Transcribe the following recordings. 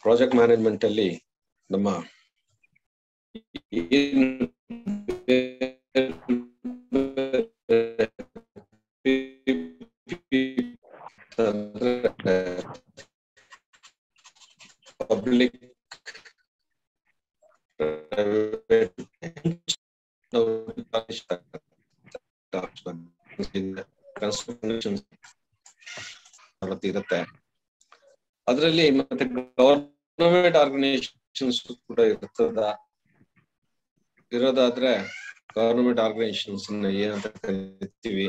Project management ಅಲ್ಲಿ ನಮ್ಮ public ಇರುತ್ತೆ ಅದರಲ್ಲಿ ಮತ್ತೆ ಗವರ್ನಮೆಂಟ್ ಆರ್ಗನೈಸೇಷನ್ಸ್ ಕೂಡ ಇರ್ತದ ಇರೋದಾದ್ರೆ ಗವರ್ನಮೆಂಟ್ ಆರ್ಗನೈಸೇಷನ್ಸ್ ಏನಂತ ಕರಿತೀವಿ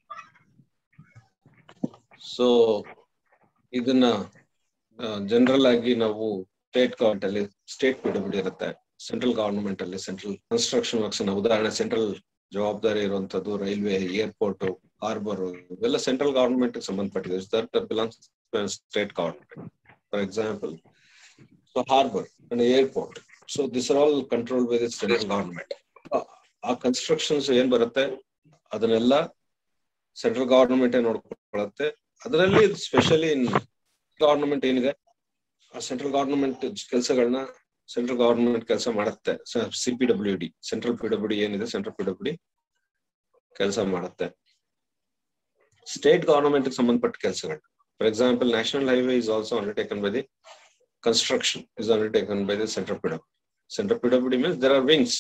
ಸೊ ಇದನ್ನ ಜನರಲ್ ಆಗಿ ನಾವು ಸ್ಟೇಟ್ ಗವರ್ಮೆಂಟ್ ಅಲ್ಲಿ ಸ್ಟೇಟ್ ಪಿಡಬ್ಲ್ಯೂ ಇರುತ್ತೆ ಸೆಂಟ್ರಲ್ ಗವರ್ನಮೆಂಟ್ ಅಲ್ಲಿ ಸೆಂಟ್ರಲ್ ಕನ್ಸ್ಟ್ರಕ್ಷನ್ ವರ್ಕ್ಸ್ ಉದಾಹರಣೆ ಸೆಂಟ್ರಲ್ ಜವಾಬ್ದಾರಿ ಇರುವಂತದ್ದು ರೈಲ್ವೆ ಏರ್ಪೋರ್ಟ್ ಹಾರ್ಬರ್ ಇವೆಲ್ಲ ಸೆಂಟ್ರಲ್ ಗವರ್ನಮೆಂಟ್ ಸಂಬಂಧಪಟ್ಟಿದೆ that belongs state government for example so harbour and airport so this are all control by the central government ಆ constructions ಏನ್ ಬರುತ್ತೆ ಅದನ್ನೆಲ್ಲ ಸೆಂಟ್ರಲ್ ಗವರ್ನಮೆಂಟ್ ನೋಡ್ಕೊಳ್ಳುತ್ತೆ ಅದರಲ್ಲಿ ಸ್ಪೆಷಲಿ ಇನ್ ಗವರ್ನಮೆಂಟ್ ಏನಿದೆ ಆ ಸೆಂಟ್ರಲ್ ಗವರ್ನಮೆಂಟ್ ಕೆಲಸಗಳನ್ನ ಸೆಂಟ್ರಲ್ ಗವರ್ನಮೆಂಟ್ ಕೆಲಸ ಮಾಡುತ್ತೆ C P W D central P W D ಏನಿದೆ ಸೆಂಟ್ರಲ್ ಪಿ ಡಬ್ಲ್ಯೂ ಡಿ ಕೆಲಸ ಮಾಡುತ್ತೆ ಸ್ಟೇಟ್ ಗವರ್ನಮೆಂಟ್ ಸಂಬಂಧಪಟ್ಟ ಕೆಲಸಗಳು for example national highway is also undertaken by the construction is undertaken by the Central PWD. Central PWD means there are wings.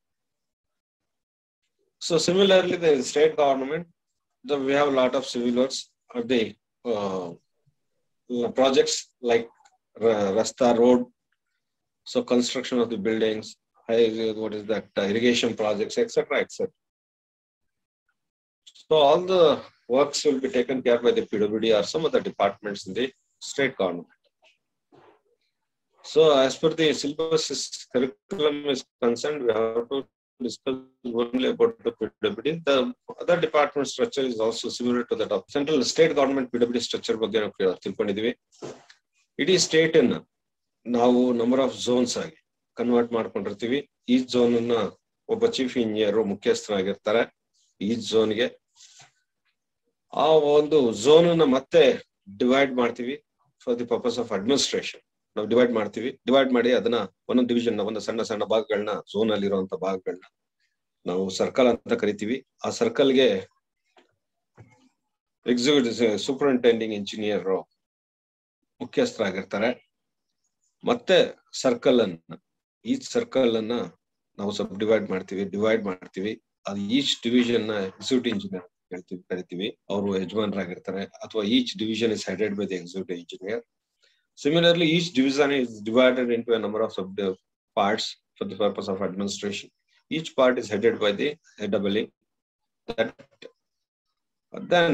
So similarly, the state government, the, we have a lot of civil works or the uh, projects like uh, Rasta Road, so construction of the buildings, high, what is that, uh, irrigation projects, etc., etc. So all the works will be taken care by the PWD or some other departments in the state government. So as per the syllabus is, curriculum is concerned, we have to discuss only about the PWD. The other department structure is also similar to that of central state government PWD structure ಬಗ್ಗೆ ನಾವು ತಿಳ್ಕೊಂಡಿದೀವಿ ಇಡೀ state ಅನ್ನ ನಾವು number of zones ಆಗಿ convert ಮಾಡ್ಕೊಂಡಿರ್ತೀವಿ ಈ zone ಅನ್ನ ಒಬ್ಬ ಚೀಫ್ ಇಂಜಿನಿಯರ್ ಮುಖ್ಯಸ್ಥರಾಗಿರ್ತಾರೆ ಈ ಝೋನ್ಗೆ ಆ ಒಂದು ಝೋನ್ ಅನ್ನ ಮತ್ತೆ ಡಿವೈಡ್ ಮಾಡ್ತೀವಿ for the purpose of administration ನಾವು ಡಿವೈಡ್ ಮಾಡ್ತೀವಿ ಡಿವೈಡ್ ಮಾಡಿ ಅದನ್ನ ಒಂದೊಂದು ಡಿವಿಷನ್ ಒಂದು ಸಣ್ಣ ಸಣ್ಣ ಭಾಗಗಳನ್ನ ಝೋನ್ ಅಲ್ಲಿ ಇರುವಂತ ಭಾಗಗಳನ್ನ ನಾವು ಸರ್ಕಲ್ ಅಂತ ಕರಿತೀವಿ ಆ ಸರ್ಕಲ್ಗೆ ಎಕ್ಸಿಕ್ಯೂಟಿವ್ ಸೂಪರಿಂಟೆಂಡಿಂಗ್ ಇಂಜಿನಿಯರ್ ಮುಖ್ಯಸ್ಥರಾಗಿರ್ತಾರೆ ಮತ್ತೆ ಸರ್ಕಲ್ ಅನ್ನ ಈ ಸರ್ಕಲ್ ಅನ್ನ ನಾವು ಸಬ್ ಡಿವೈಡ್ ಮಾಡ್ತೀವಿ ಡಿವೈಡ್ ಮಾಡ್ತೀವಿ ಅದು ಈಚ್ ಡಿವಿಷನ್ ನ ಎಕ್ಸಿಕ್ಯೂಟಿವ್ ಇಂಜಿನಿಯರ್ ಹೇಳ್ತೀವಿ ಕರಿತೀವಿ ಅವರು ಯಜಮಾನರಾಗಿರ್ತಾರೆ ಅಥವಾ each division is headed by the executive engineer Similarly, each division is divided into a number of sub parts for the purpose of administration. Each part is headed by the AAA. That then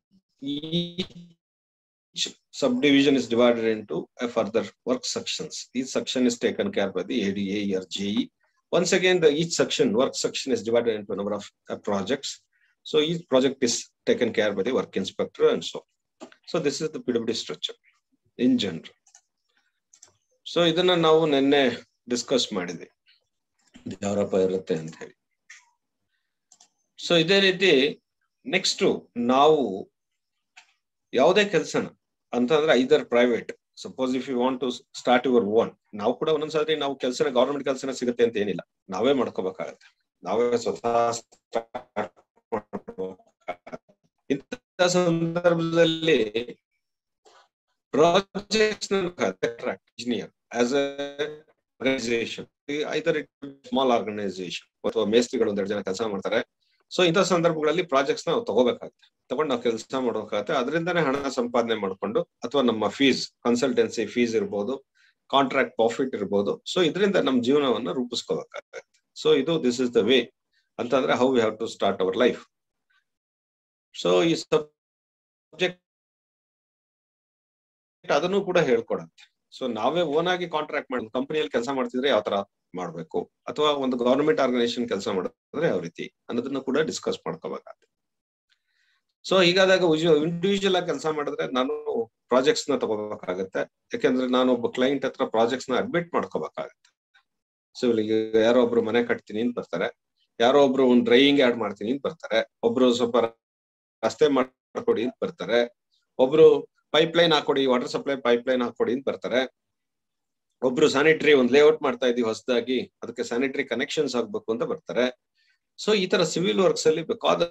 each subdivision is divided into a further work sections. Each section is taken care by the ADA or JE. Once again, the each section, work section is divided into a number of uh, projects. So each project is taken care by the work inspector and so. So this is the PWD structure. In general so ಇದನ್ನ ನಾವು ನಿನ್ನೆ discuss ಮಾಡಿದ್ವಿ ಯಾವರಪ್ಪ ಇರುತ್ತೆ ಅಂತ ಹೇಳಿ so ಇದೇ ರೀತಿ next ನಾವು ಯಾವುದೇ ಕೆಲಸನ ಅಂತಂದ್ರೆ either private suppose if you want to start your own ನಾವು ಕೂಡ ಒಂದೊಂದ್ಸರಿ ನಾವು ಕೆಲಸನ ಗವರ್ಮೆಂಟ್ ಕೆಲಸನ ಸಿಗುತ್ತೆ ಅಂತ ಏನಿಲ್ಲ ನಾವೇ ಮಾಡ್ಕೋಬೇಕಾಗತ್ತೆ ನಾವೇ ಸ್ವತಃ ಇಂಥ ಸಂದರ್ಭದಲ್ಲಿ projects attract engineer as a organization either it small organization ಅಥವಾ ಮೇಸ್ತ್ರಿಗಳು ಒಂದೆರಡು ಜನ ಕೆಲಸ ಮಾಡ್ತಾರೆ ಸೊ ಇಂಥ ಸಂದರ್ಭಗಳಲ್ಲಿ ಪ್ರಾಜೆಕ್ಟ್ಸ್ ನಾವು ತಗೋಬೇಕಾಗುತ್ತೆ ತಗೊಂಡು ನಾವು ಕೆಲಸ ಮಾಡ್ಬೇಕಾಗತ್ತೆ ಅದರಿಂದಾನೇ ಹಣ ಸಂಪಾದನೆ ಮಾಡ್ಕೊಂಡು ಅಥವಾ ನಮ್ಮ ಫೀಸ್ ಕನ್ಸಲ್ಟೆನ್ಸಿ ಫೀಸ್ ಇರ್ಬೋದು ಕಾಂಟ್ರಾಕ್ಟ್ ಪ್ರಾಫಿಟ್ ಇರ್ಬೋದು ಸೊ ಇದರಿಂದ ನಮ್ಮ ಜೀವನವನ್ನ ರೂಪಿಸ್ಕೋಬೇಕಾಗತ್ತೆ ಸೊ ಇದು ದಿಸ್ ಇಸ್ ದ ವೇ ಅಂತಂದ್ರೆ how we have to start our life so ಈ ಸಬ್ಜೆಕ್ಟ್ ಅದನ್ನು ಕೂಡ ಹೇಳ್ಕೊಡತ್ತೆ ಸೊ ನಾವೇ ಓನ್ ಆಗಿ ಕಾಂಟ್ರಾಕ್ಟ್ ಮಾಡಿ ಕಂಪನಿಯಲ್ಲಿ ಕೆಲಸ ಮಾಡ್ತಿದ್ರೆ ಯಾವ ತರ ಮಾಡ್ಬೇಕು ಅಥವಾ ಒಂದು ಗವರ್ನಮೆಂಟ್ ಆರ್ಗನೈಸೇಷನ್ ಕೆಲಸ ಮಾಡಿದ್ರೆ ಯಾವ ರೀತಿ ಅನ್ನೋದನ್ನ ಕೂಡ ಡಿಸ್ಕಸ್ ಮಾಡ್ಕೋಬೇಕಾಗುತ್ತೆ ಸೊ ಹೀಗಾದಾಗ ಇಂಡಿವಿಜುವಲ್ ಆಗಿ ಕೆಲಸ ಮಾಡಿದ್ರೆ ನಾನು ಪ್ರಾಜೆಕ್ಟ್ಸ್ ನ ತಗೋಬೇಕಾಗತ್ತೆ ಯಾಕೆಂದ್ರೆ ನಾನು ಒಬ್ಬ ಕ್ಲೈಂಟ್ ಹತ್ರ ಪ್ರಾಜೆಕ್ಟ್ಸ್ ನ ಅಡ್ಮಿಟ್ ಮಾಡ್ಕೋಬೇಕಾಗತ್ತೆ ಸೊ ಈಗ ಯಾರೋ ಒಬ್ರು ಮನೆ ಕಟ್ತೀನಿ ಅಂತ ಬರ್ತಾರೆ ಯಾರೋ ಒಬ್ರು ಒಂದು ಡ್ರೈವಿಂಗ್ ಆಡ್ ಮಾಡ್ತೀನಿ ಅಂತ ಬರ್ತಾರೆ ಒಬ್ರು ಸ್ವಲ್ಪ ರಸ್ತೆ ಮಾಡ್ಕೊಡಿ ಅಂತ ಬರ್ತಾರೆ ಒಬ್ರು ಪೈಪ್ ಲೈನ್ ಹಾಕೊಡಿ ವಾಟರ್ ಸಪ್ಲೈ ಪೈಪ್ ಲೈನ್ ಹಾಕೊಡಿ ಅಂತ ಬರ್ತಾರೆ ಒಬ್ರು ಸ್ಯಾನಿಟರಿ ಒಂದು ಲೇಔಟ್ ಮಾಡ್ತಾ ಇದೀವಿ ಹೊಸದಾಗಿ ಅದಕ್ಕೆ ಸ್ಯಾನಿಟರಿ ಕನೆಕ್ಷನ್ಸ್ ಆಗ್ಬೇಕು ಅಂತ ಬರ್ತಾರೆ ಸೊ ಈ ತರ ಸಿವಿಲ್ ವರ್ಕ್ಸ್ ಅಲ್ಲಿ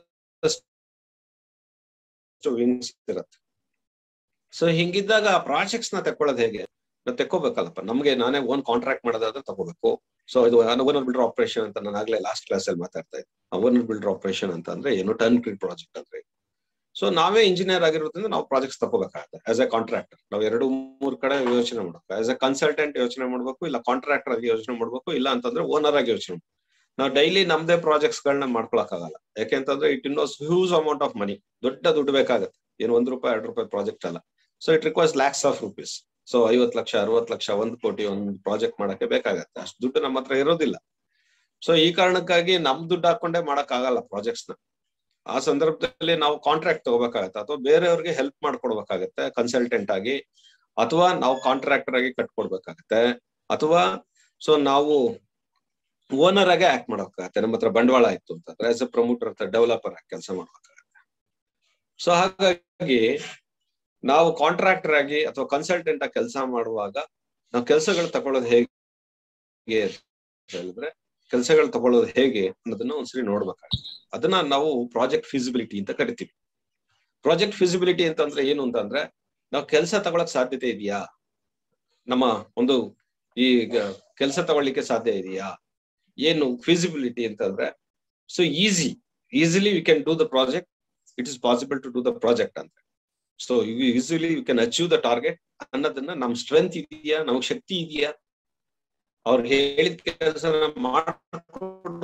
ಬೇಕಾದಷ್ಟು ವಿಂಗ್ಸ್ ಇರುತ್ತೆ ಸೊ ಹಿಂಗಿದ್ದಾಗ ಆ ಪ್ರಾಜೆಕ್ಟ್ಸ್ ನ ತಕೊಳ್ಳೋದು ಹೇಗೆ ನಾವು ತೆಕ್ಕೋಬೇಕಲ್ಲಪ್ಪ ನಮ್ಗೆ ನಾನೇ ಓನ್ ಕಾಂಟ್ರಾಕ್ಟ್ ಮಾಡೋದಾದ್ರೆ ತಗೋಬೇಕು ಸೊ ಇದು ಓನರ್ ಬಿಲ್ಡರ್ ಆಪರೇಷನ್ ಅಂತ ನಾನು ಆಗ್ಲೇ ಲಾಸ್ಟ್ ಕ್ಲಾಸ್ ಅಲ್ಲಿ ಮಾತಾಡ್ತಾ ಇದ್ದೆ ಓನರ್ ಬಿಲ್ಡರ್ ಆಪರೇಷನ್ ಅಂತ ಅಂದ್ರೆ ಏನು ಟರ್ನ್ ಕ್ರೀಡ್ ಪ್ರಾಜೆಕ್ಟ್ ಅಂದ್ರೆ ಸೊ ನಾವೇ ಇಂಜಿನಿಯರ್ ಆಗಿರೋದ್ರಿಂದ ನಾವು ಪ್ರಾಜೆಕ್ಟ್ಸ್ ತಗೋಬೇಕಾಗುತ್ತೆ ಆಸ್ ಎ ಕಾಂಟ್ರಾಕ್ಟರ್ ನಾವು ಎರಡು ಮೂರ್ ಕಡೆ ಯೋಚನೆ ಮಾಡ್ಬೇಕು ಆಸ್ ಎ ಕನ್ಸಲ್ಟೆಂಟ್ ಯೋಚನೆ ಮಾಡ್ಬೇಕು ಇಲ್ಲ ಕಾಂಟ್ರಾಕ್ಟರ್ ಆಗಿ ಯೋಚನೆ ಮಾಡ್ಬೇಕು ಇಲ್ಲ ಅಂತಂದ್ರೆ ಓನರ್ ಆಗಿ ಯೋಚನೆ ಮಾಡ್ಬೇಕು ನಾವು ಡೈಲಿ ನಮ್ದೇ ಪ್ರಾಜೆಕ್ಟ್ಸ್ ಗಳನ್ನ ಮಾಡ್ಕೊಳಕ್ ಆಗಲ್ಲ ಯಾಕೆಂತಂದ್ರೆ ಇಟ್ ಇನ್ನೋಸ್ ಹ್ಯೂಸ್ ಅಮೌಂಟ್ ಆಫ್ ಮನಿ ದೊಡ್ಡ ದುಡ್ಡು ಬೇಕಾಗುತ್ತೆ ಏನು ಒಂದ್ ರೂಪಾಯಿ ಎರಡು ರೂಪಾಯಿ ಪ್ರಾಜೆಕ್ಟ್ ಅಲ್ಲ so it requires lakhs of rupees so ಐವತ್ ಲಕ್ಷ ಅರವತ್ ಲಕ್ಷ ಒಂದ್ ಕೋಟಿ ಒಂದ್ ಪ್ರಾಜೆಕ್ಟ್ ಮಾಡಕ್ಕೆ ಬೇಕಾಗತ್ತೆ ಅಷ್ಟು ದುಡ್ಡು ನಮ್ಮ ಹತ್ರ ಇರೋದಿಲ್ಲ ಸೊ ಈ ಕಾರಣಕ್ಕಾಗಿ ನಮ್ ದುಡ್ಡು ಹಾಕೊಂಡೇ ಮಾಡಕ್ ಆಗಲ್ಲ ಪ್ರಾಜೆಕ್ಟ್ಸ್ ನ ಆ ಸಂದರ್ಭದಲ್ಲಿ ನಾವು ಕಾಂಟ್ರಾಕ್ಟ್ ತಗೋಬೇಕಾಗತ್ತೆ ಅಥವಾ ಬೇರೆಯವ್ರಿಗೆ ಹೆಲ್ಪ್ ಮಾಡ್ಕೊಡ್ಬೇಕಾಗತ್ತೆ ಕನ್ಸಲ್ಟೆಂಟ್ ಆಗಿ ಅಥವಾ ನಾವು ಕಾಂಟ್ರಾಕ್ಟರ್ ಆಗಿ ಕಟ್ಕೊಡ್ಬೇಕಾಗತ್ತೆ ಅಥವಾ ಸೊ ನಾವು ಓನರ್ ಆಗೇ ಆಕ್ಟ್ ಮಾಡಬೇಕಾಗತ್ತೆ ನಮ್ಮ ಹತ್ರ ಬಂಡವಾಳ ಇತ್ತು ಅಂತಂದ್ರೆ ಆಸ್ ಎ ಪ್ರಮೋಟರ್ ಅಂತ ಡೆವಲಪರ್ ಆಗಿ ಕೆಲಸ ಮಾಡ್ಬೇಕಾಗತ್ತೆ ಸೊ ಹಾಗಾಗಿ ನಾವು ಕಾಂಟ್ರಾಕ್ಟರ್ ಆಗಿ ಅಥವಾ ಕನ್ಸಲ್ಟೆಂಟ್ ಆಗಿ ಕೆಲಸ ಮಾಡುವಾಗ ನಾವು ಕೆಲಸಗಳು ತಗೊಳ್ಳೋದು ಹೇಗೆ ಅಂತ ಹೇಳಿದ್ರೆ ಕೆಲಸಗಳು ತಗೊಳ್ಳೋದು ಹೇಗೆ ಅನ್ನೋದನ್ನ ಒಂದ್ಸರಿ ನೋಡ್ಬೇಕಾಗುತ್ತೆ ಅದನ್ನ ನಾವು ಪ್ರಾಜೆಕ್ಟ್ ಫಿಸಿಬಿಲಿಟಿ ಅಂತ ಕರಿತೀವಿ ಪ್ರಾಜೆಕ್ಟ್ ಫಿಸಿಬಿಲಿಟಿ ಅಂತಂದ್ರೆ ಏನು ಅಂತಂದ್ರೆ ನಾವು ಕೆಲಸ ತಗೊಳಕ್ ಸಾಧ್ಯತೆ ಇದೆಯಾ ನಮ್ಮ ಒಂದು ಈ ಕೆಲಸ ತಗೊಳ್ಳಿಕ್ಕೆ ಸಾಧ್ಯ ಇದೆಯಾ ಏನು ಫಿಸಿಬಿಲಿಟಿ ಅಂತಂದ್ರೆ so easy easily we can do the project it is possible to do the project ಅಂತ so easily you can achieve the target ಅನ್ನೋದನ್ನ ನಮ್ ಸ್ಟ್ರೆಂತ್ ಇದೆಯಾ ನಮ್ಗೆ ಶಕ್ತಿ ಇದೆಯಾ ಅವ್ರು ಹೇಳಿದ ಕೆಲಸ ಮಾಡ್ಕೊಂಡು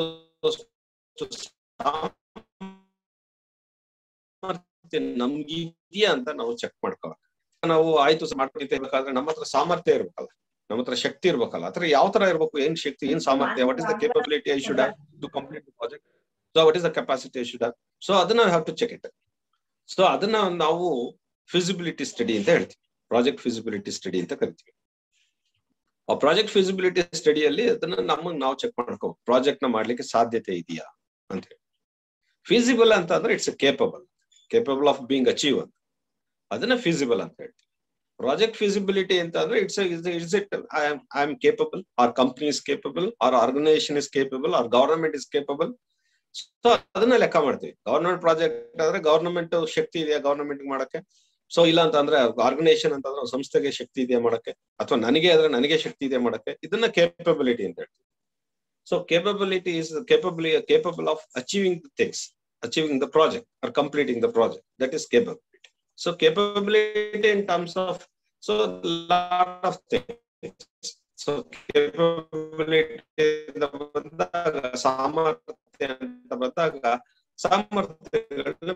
ನಮ್ಗಿದ್ಯಾ ಅಂತ ನಾವು ಚೆಕ್ ಮಾಡ್ಕೋಬೇಕು ನಾವು ಆಯ್ತು ಮಾಡ್ಕೊಂಡಿರ್ಬೇಕಾದ್ರೆ ನಮ್ಮ ಹತ್ರ ಸಾಮರ್ಥ್ಯ ಇರ್ಬೇಕಲ್ಲ ನಮ್ಮ ಹತ್ರ ಶಕ್ತಿ ಇರ್ಬೇಕಲ್ಲ ಹತ್ರ ಯಾವ ತರ ಇರ್ಬೇಕು ಏನ್ ಶಕ್ತಿ ಏನ್ ಸಾಮರ್ಥ್ಯ what is the capability I should to complete the project so what is the capacity I should so ಅದನ್ನ have to check it so ಅದನ್ನ ನಾವು ಫಿಸಿಬಿಲಿಟಿ ಸ್ಟಡಿ ಅಂತ ಹೇಳ್ತೀವಿ ಪ್ರಾಜೆಕ್ಟ್ ಫಿಸಿಬಿಲಿಟಿ ಸ್ಟಡಿ ಅಂತ ಕರಿತೀವಿ ಆ ಪ್ರಾಜೆಕ್ಟ್ ಫಿಸಿಬಿಲಿಟಿ ಸ್ಟಡಿಯಲ್ಲಿ ಅದನ್ನ ನಮಗ್ ನಾವು ಚೆಕ್ ಮಾಡ್ಕೋ ಪ್ರಾಜೆಕ್ಟ್ ನ ಮಾಡ್ಲಿಕ್ಕೆ ಸಾಧ್ಯತೆ ಇದೆಯಾ ಅಂತ ಹೇಳಿ ಫೀಸಿಬಲ್ ಅಂತ ಅಂದ್ರೆ it's capable capable of being achieve ಅಂತ ಅದನ್ನ ಫೀಸಿಬಲ್ ಅಂತ ಹೇಳ್ತೀವಿ ಪ್ರಾಜೆಕ್ಟ್ ಫಿಸಿಬಿಲಿಟಿ ಅಂತ ಅಂದ್ರೆ it's it's it I am capable or company is capable or organisation is capable or government is capable so ಅದನ್ನ ಲೆಕ್ಕ ಮಾಡ್ತೀವಿ ಗವರ್ನಮೆಂಟ್ ಪ್ರಾಜೆಕ್ಟ್ ಆದ್ರೆ ಗವರ್ನಮೆಂಟ್ ಶಕ್ತಿ ಇದೆಯಾ ಗವರ್ನಮೆಂಟ್ ಮಾಡಕ್ಕೆ ಸೊ ಇಲ್ಲ ಅಂತ ಅಂದ್ರೆ ಆರ್ಗನೈಸೇಷನ್ ಅಂತಂದ್ರೆ ಸಂಸ್ಥೆಗೆ ಶಕ್ತಿ ಇದೆಯಾ ಮಾಡಕ್ಕೆ ಅಥವಾ ನನಗೆ ಆದ್ರೆ ನನಗೆ ಶಕ್ತಿ ಇದೆ ಮಾಡಕ್ಕೆ ಇದನ್ನ ಕೇಪಬಿಲಿಟಿ ಅಂತ ಹೇಳ್ತೀವಿ so capability is capably capable of achieving things achieving the project or completing the project that is capability so capability in terms of so lot of things so capability ಬಂದಾಗ ಸಾಮರ್ಥ್ಯ ಅಂತ ಬಂದಾಗ ಸಾಮರ್ಥ್ಯಗಳನ್ನ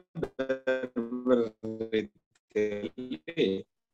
ರೀತಿಯಲ್ಲಿ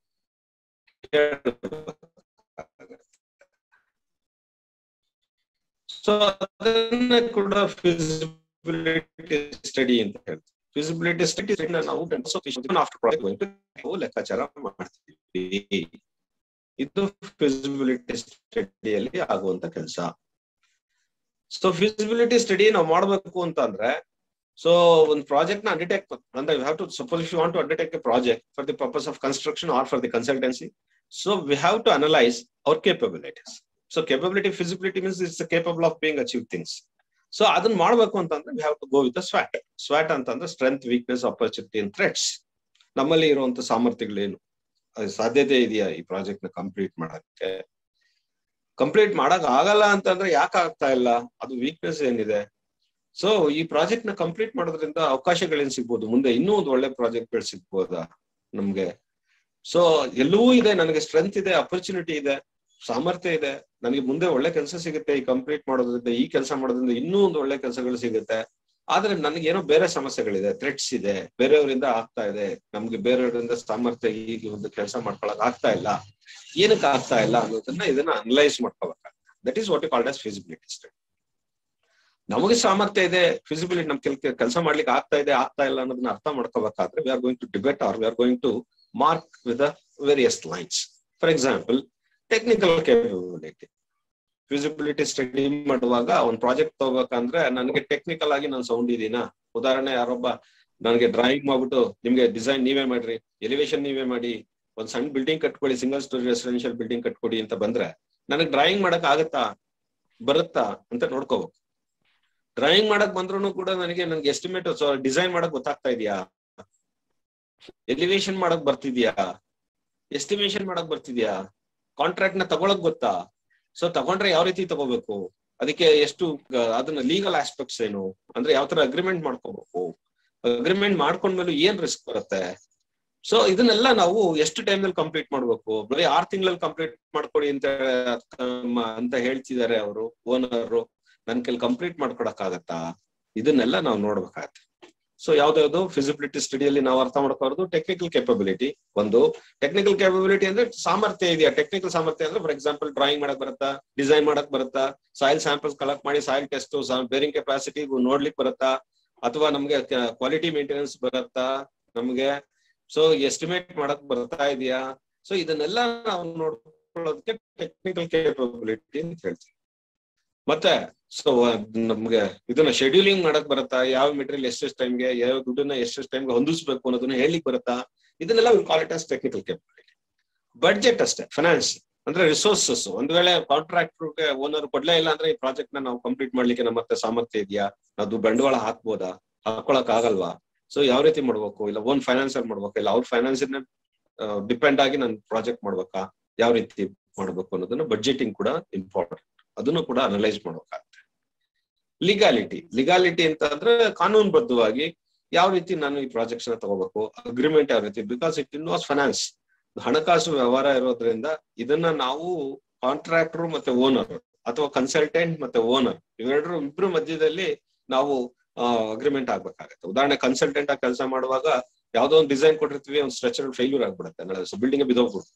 ಸೊ ಅದನ್ನ ಕೂಡ feasibility study ಅಂತ ಹೇಳ್ತೀವಿ feasibility study ನಾವು ಆಫ್ಟರ್ ಲೆಕ್ಕಾಚಾರ ಮಾಡ್ತೀವಿ ಇದು ಫಿಸಿಬಿಲಿಟಿ ಸ್ಟಡಿಯಲ್ಲಿ ಆಗುವಂತ ಕೆಲಸ ಸೊ ಫಿಸಿಬಿಲಿಟಿ ಸ್ಟಡಿ ನಾವು ಮಾಡ್ಬೇಕು ಅಂತ ಅಂದ್ರೆ ಸೊ ಒಂದು ಪ್ರಾಜೆಕ್ಟ್ ನ ಅಂಡರ್ಟೇಕ್ ಅಂದ್ರೆ you have to suppose if you want to undertake A project for the purpose of construction R for the consultancy so we have to analyse hour capabilities so capability feasibility means it's capable of being achieve things so ಅದನ್ನ ಮಾಡ್ಬೇಕು ಅಂತಂದ್ರೆ V have to go with ಸ್ವಾಟ್ ಸ್ವಾಟ್ ಅಂತಂದ್ರೆ strength weakness opportunity and threats ನಮ್ಮಲ್ಲಿ ಇರುವಂತ ಸಾಮರ್ಥ್ಯಗಳೇನು ಅದು ಸಾಧ್ಯತೆ ಇದೆಯಾ ಈ ಪ್ರಾಜೆಕ್ಟ್ ನ ಕಂಪ್ಲೀಟ್ ಮಾಡಕ್ಕೆ ಕಂಪ್ಲೀಟ್ ಮಾಡಕ್ ಆಗಲ್ಲ ಅಂತಂದ್ರೆ ಯಾಕೆ ಆಗ್ತಾ ಇಲ್ಲ ಅದು ವೀಕ್ನೆಸ್ ಏನಿದೆ ಸೊ ಈ ಪ್ರಾಜೆಕ್ಟ್ ನ ಕಂಪ್ಲೀಟ್ ಮಾಡೋದ್ರಿಂದ ಅವಕಾಶಗಳೇನ್ ಸಿಗ್ಬೋದು ಮುಂದೆ ಇನ್ನೂ ಒಂದು ಒಳ್ಳೆ ಪ್ರಾಜೆಕ್ಟ್ ಗಳು ಸಿಗ್ಬೋದಾ ನಮ್ಗೆ ಸೊ ಎಲ್ಲವೂ ಇದೆ ನನಗೆ ಸ್ಟ್ರೆಂತ್ ಇದೆ ಅಪರ್ಚುನಿಟಿ ಇದೆ ಸಾಮರ್ಥ್ಯ ಇದೆ ನನಗೆ ಮುಂದೆ ಒಳ್ಳೆ ಕೆಲಸ ಸಿಗುತ್ತೆ ಈ ಕಂಪ್ಲೀಟ್ ಮಾಡೋದ್ರಿಂದ ಈ ಕೆಲಸ ಮಾಡೋದ್ರಿಂದ ಇನ್ನೂ ಒಂದು ಒಳ್ಳೆ ಕೆಲಸಗಳು ಸಿಗುತ್ತೆ ಆದ್ರೆ ನನಗೆ ಏನೋ ಬೇರೆ ಸಮಸ್ಯೆಗಳಿದೆ ಥ್ರೆಟ್ಸ್ ಇದೆ ಬೇರೆಯವರಿಂದ ಆಗ್ತಾ ಇದೆ ನಮ್ಗೆ ಬೇರೆಯವರಿಂದ ಸಾಮರ್ಥ್ಯ ಈಗ ಒಂದು ಕೆಲಸ ಮಾಡ್ಕೊಳಕ್ ಆಗ್ತಾ ಇಲ್ಲ ಏನಕ್ಕೆ ಆಗ್ತಾ ಇಲ್ಲ ಅನ್ನೋದನ್ನ ಇದನ್ನ ಅನಲೈಸ್ ಮಾಡ್ಕೋಬೇಕಾಗುತ್ತೆ that is what you called as feasibility study ನಮಗೆ ಸಾಮರ್ಥ್ಯ ಇದೆ ಫಿಸಿಬಿಲಿಟಿ ನಮ್ ಕೆಲ್ ಕೆಲಸ ಮಾಡ್ಲಿಕ್ಕೆ ಆಗ್ತಾ ಇದೆ ಆಗ್ತಾ ಇಲ್ಲ ಅನ್ನೋದನ್ನ ಅರ್ಥ ಮಾಡ್ಕೋಬೇಕಾದ್ರೆ we are going to debate or we are going to mark with various lines for example technical capability feasibility study ಮಾಡುವಾಗ ಒಂದು ಪ್ರಾಜೆಕ್ಟ್ ತಗೋಬೇಕಂದ್ರೆ ನನಗೆ ಟೆಕ್ನಿಕಲ್ ಆಗಿ ನಾನು ಸೌಂಡ್ ಇದೀನಾ ಉದಾಹರಣೆ ಯಾರೊಬ್ಬ ನನಗೆ ಡ್ರಾಯಿಂಗ್ ಮಾಡ್ಬಿಟ್ಟು ನಿಮ್ಗೆ ಡಿಸೈನ್ ನೀವೇ ಮಾಡ್ರಿ ಎಲಿವೇಶನ್ ನೀವೇ ಮಾಡಿ ಒಂದ್ ಸಣ್ಣ ಬಿಲ್ಡಿಂಗ್ ಕಟ್ಕೊಳ್ಳಿ ಸಿಂಗಲ್ ಸ್ಟೋರಿ ರೆಸಿಡೆನ್ಶಿಯಲ್ ಬಿಲ್ಡಿಂಗ್ ಕಟ್ಕೊಡಿ ಅಂತ ಬಂದ್ರೆ ನನಗೆ ಡ್ರಾಯಿಂಗ್ ಮಾಡಕ್ ಆಗತ್ತಾ ಬರುತ್ತಾ ಅಂತ ನೋಡ್ಕೋಬೇಕು ಡ್ರಾಯಿಂಗ್ ಮಾಡಕ್ ಬಂದ್ರು ಕೂಡ ನನಗೆ ನನ್ಗೆ ಎಸ್ಟಿಮೇಟ್ ಡಿಸೈನ್ ಮಾಡಕ್ ಗೊತ್ತಾಗ್ತಾ ಇದೆಯಾ ಎಲಿವೇಶನ್ ಮಾಡಕ್ ಬರ್ತಿದ್ಯಾ ಎಸ್ಟಿಮೇಶನ್ ಮಾಡಕ್ ಬರ್ತಿದ್ಯಾ ಕಾಂಟ್ರಾಕ್ಟ್ ನ ತಗೊಳಕ್ ಗೊತ್ತಾ ಸೊ ತಗೊಂಡ್ರೆ ಯಾವ ರೀತಿ ತಗೋಬೇಕು ಅದಕ್ಕೆ ಎಷ್ಟು ಗ- ಅದನ್ನ ಲೀಗಲ್ ಆಸ್ಪೆಕ್ಟ್ಸ್ ಏನು ಅಂದ್ರೆ ಯಾವ ತರ ಅಗ್ರಿಮೆಂಟ್ ಮಾಡ್ಕೋಬೇಕು ಅಗ್ರಿಮೆಂಟ್ ಮಾಡ್ಕೊಂಡ್ಮೇಲೆ ಏನ್ ರಿಸ್ಕ್ ಬರುತ್ತೆ ಸೊ ಇದನ್ನೆಲ್ಲ ನಾವು ಎಷ್ಟು ಟೈಮ್ ನಲ್ಲಿ ಕಂಪ್ಲೀಟ್ ಮಾಡ್ಬೇಕು ಬರೀ ಆರ್ ತಿಂಗಳಲ್ಲಿ ಕಂಪ್ಲೀಟ್ ಮಾಡ್ಕೊಡಿ ಅಂತ ಮ- ಅಂತ ಹೇಳ್ತಿದ್ದಾರೆ ಅವರು ಓನರ್ ನನ್ ಕೈಲಿ ಕಂಪ್ಲೀಟ್ ಮಾಡ್ಕೊಡಕ್ ಆಗತ್ತಾ ಇದನ್ನೆಲ್ಲ ನಾವು ನೋಡ್ಬೇಕಾಗತ್ತೆ ಸೊ ಯಾವ್ದಾವ್ದು ಫಿಸಿಬಿಲಿಟಿ ಸ್ಟಡಿಯಲ್ಲಿ ನಾವು ಅರ್ಥ ಮಾಡ್ಕೋದು ಟೆಕ್ನಿಕಲ್ ಕೆಪಬಿಲಿಟಿ ಒಂದು ಟೆಕ್ನಿಕಲ್ ಕೆಪಬಿಲಿಟಿ ಅಂದ್ರೆ ಸಾಮರ್ಥ್ಯ ಇದೆಯಾ ಟೆಕ್ನಿಕಲ್ ಸಾಮರ್ಥ್ಯ ಅಂದ್ರೆ ಫಾರ್ ಎಕ್ಸಾಂಪಲ್ ಡ್ರಾಯಿಂಗ್ ಮಾಡಕ್ ಬರುತ್ತಾ ಡಿಸೈನ್ ಮಾಡಕ್ ಬರುತ್ತಾ ಸಾಯಿಲ್ ಸ್ಯಾಂಪಲ್ಸ್ ಕಲೆಕ್ಟ್ ಮಾಡಿ ಸಾಯಿಲ್ ಟೆಸ್ಟ್ ಬೇರಿಂಗ್ ಕೆಪಾಸಿಟಿ ನೋಡ್ಲಿಕ್ಕೆ ಬರುತ್ತಾ ಅಥವಾ ನಮ್ಗೆ ಕ್ವಾಲಿಟಿ ಮೇಂಟೆನೆನ್ಸ್ ಬರುತ್ತಾ ನಮ್ಗೆ ಸೊ ಎಸ್ಟಿಮೇಟ್ ಮಾಡಕ್ ಬರ್ತಾ ಇದೆಯಾ ಸೊ ಇದನ್ನೆಲ್ಲ ನಾವು ನೋಡ್ಕೊಳ್ಳೋದಕ್ಕೆ ಟೆಕ್ನಿಕಲ್ ಕೇಪಬಿಲಿಟಿ ಅಂತ ಹೇಳ್ತೀವಿ ಮತ್ತೆ ಸೊ ನಮ್ಗೆ ಇದನ್ನ ಶೆಡ್ಯೂಲಿಂಗ್ ಮಾಡಕ್ ಬರುತ್ತಾ ಯಾವ ಮೆಟೀರಿಯಲ್ ಎಷ್ಟೆಷ್ಟು ಟೈಮ್ಗೆ ಯಾವ ದುಡ್ಡನ್ನ ಎಷ್ಟೆಷ್ಟು ಟೈಮ್ಗೆ ಹೊಂದಿಸ್ಬೇಕು ಅನ್ನೋದನ್ನ ಹೇಳಿಕ್ ಬರುತ್ತಾ ಇದನ್ನೆಲ್ಲ call it as technical capability budget ಅಷ್ಟೇ ಫೈನಾನ್ಸ್ ಅಂದ್ರೆ ರಿಸೋರ್ಸಸ್ ಒಂದ್ ವೇಳೆ ಕಾಂಟ್ರಾಕ್ಟರ್ಗೆ ಓನರ್ ಕೊಡ್ಲೇ ಇಲ್ಲ ಅಂದ್ರೆ ಈ ಪ್ರಾಜೆಕ್ಟ್ ನ ನಾವು ಕಂಪ್ಲೀಟ್ ಮಾಡ್ಲಿಕ್ಕೆ ನಮ್ಮ ಹತ್ರ ಸಾಮರ್ಥ್ಯ ಇದೆಯಾ ಅದು ಬಂಡವಾಳ ಹಾಕ್ಬೋದಾ ಹಾಕೊಳಕ್ ಆಗಲ್ವಾ ಸೊ ಯಾವ ರೀತಿ ಮಾಡ್ಬೇಕು ಇಲ್ಲ ಓನ್ ಫೈನಾನ್ಸರ್ ಮಾಡ್ಬೇಕಾ ಇಲ್ಲ ಅವ್ರ ಫೈನಾನ್ಸ್ ಡಿಪೆಂಡ್ ಆಗಿ ನಾನು ಪ್ರಾಜೆಕ್ಟ್ ಮಾಡ್ಬೇಕಾ ಯಾವ ರೀತಿ ಮಾಡ್ಬೇಕು ಅನ್ನೋದನ್ನ ಬಡ್ಜೆಟಿಂಗ್ ಕೂಡ ಇಂಪಾರ್ಟೆಂಟ್ ಅದನ್ನು ಕೂಡ ಅನಲೈಸ್ ಮಾಡ್ಬೇಕಾಗುತ್ತೆ ಲಿಗಾಲಿಟಿ ಲಿಗಾಲಿಟಿ ಅಂತ ಅಂದ್ರೆ ಕಾನೂನುಬದ್ಧವಾಗಿ ಯಾವ ರೀತಿ ನಾನು ಈ ಪ್ರಾಜೆಕ್ಟ್ಸ್ ನ ತಗೋಬೇಕು ಅಗ್ರಿಮೆಂಟ್ ಯಾವ ರೀತಿ ಬಿಕಾಸ್ ಇಟ್ ಇನ್ವಾಸ್ ಫೈನಾನ್ಸ್ ಹಣಕಾಸು ವ್ಯವಹಾರ ಇರೋದ್ರಿಂದ ಇದನ್ನ ನಾವು ಕಾಂಟ್ರಾಕ್ಟರ್ ಮತ್ತೆ ಓನರ್ ಅಥವಾ ಕನ್ಸಲ್ಟೆಂಟ್ ಮತ್ತೆ ಓನರ್ ಇವೆರಡರ ಇಬ್ರು ಮಧ್ಯದಲ್ಲಿ ನಾವು ಅಗ್ರಿಮೆಂಟ್ ಆಗ್ಬೇಕಾಗತ್ತೆ ಉದಾಹರಣೆ ಕನ್ಸಲ್ಟೆಂಟ್ ಆಗಿ ಕೆಲಸ ಮಾಡುವಾಗ ಯಾವ್ದೋ ಒಂದು ಡಿಸೈನ್ ಕೊಟ್ಟಿರ್ತೀವಿ ಒಂದು ಸ್ಟ್ರಕ್ಚರ್ ಫೇಲ್ಯೂರ್ ಆಗ್ಬಿಡುತ್ತೆ ನಾಳೆ ಬಿಲ್ಡಿಂಗ್ ಬಿದ್ದೋಗ್ಬಿಡುತ್ತೆ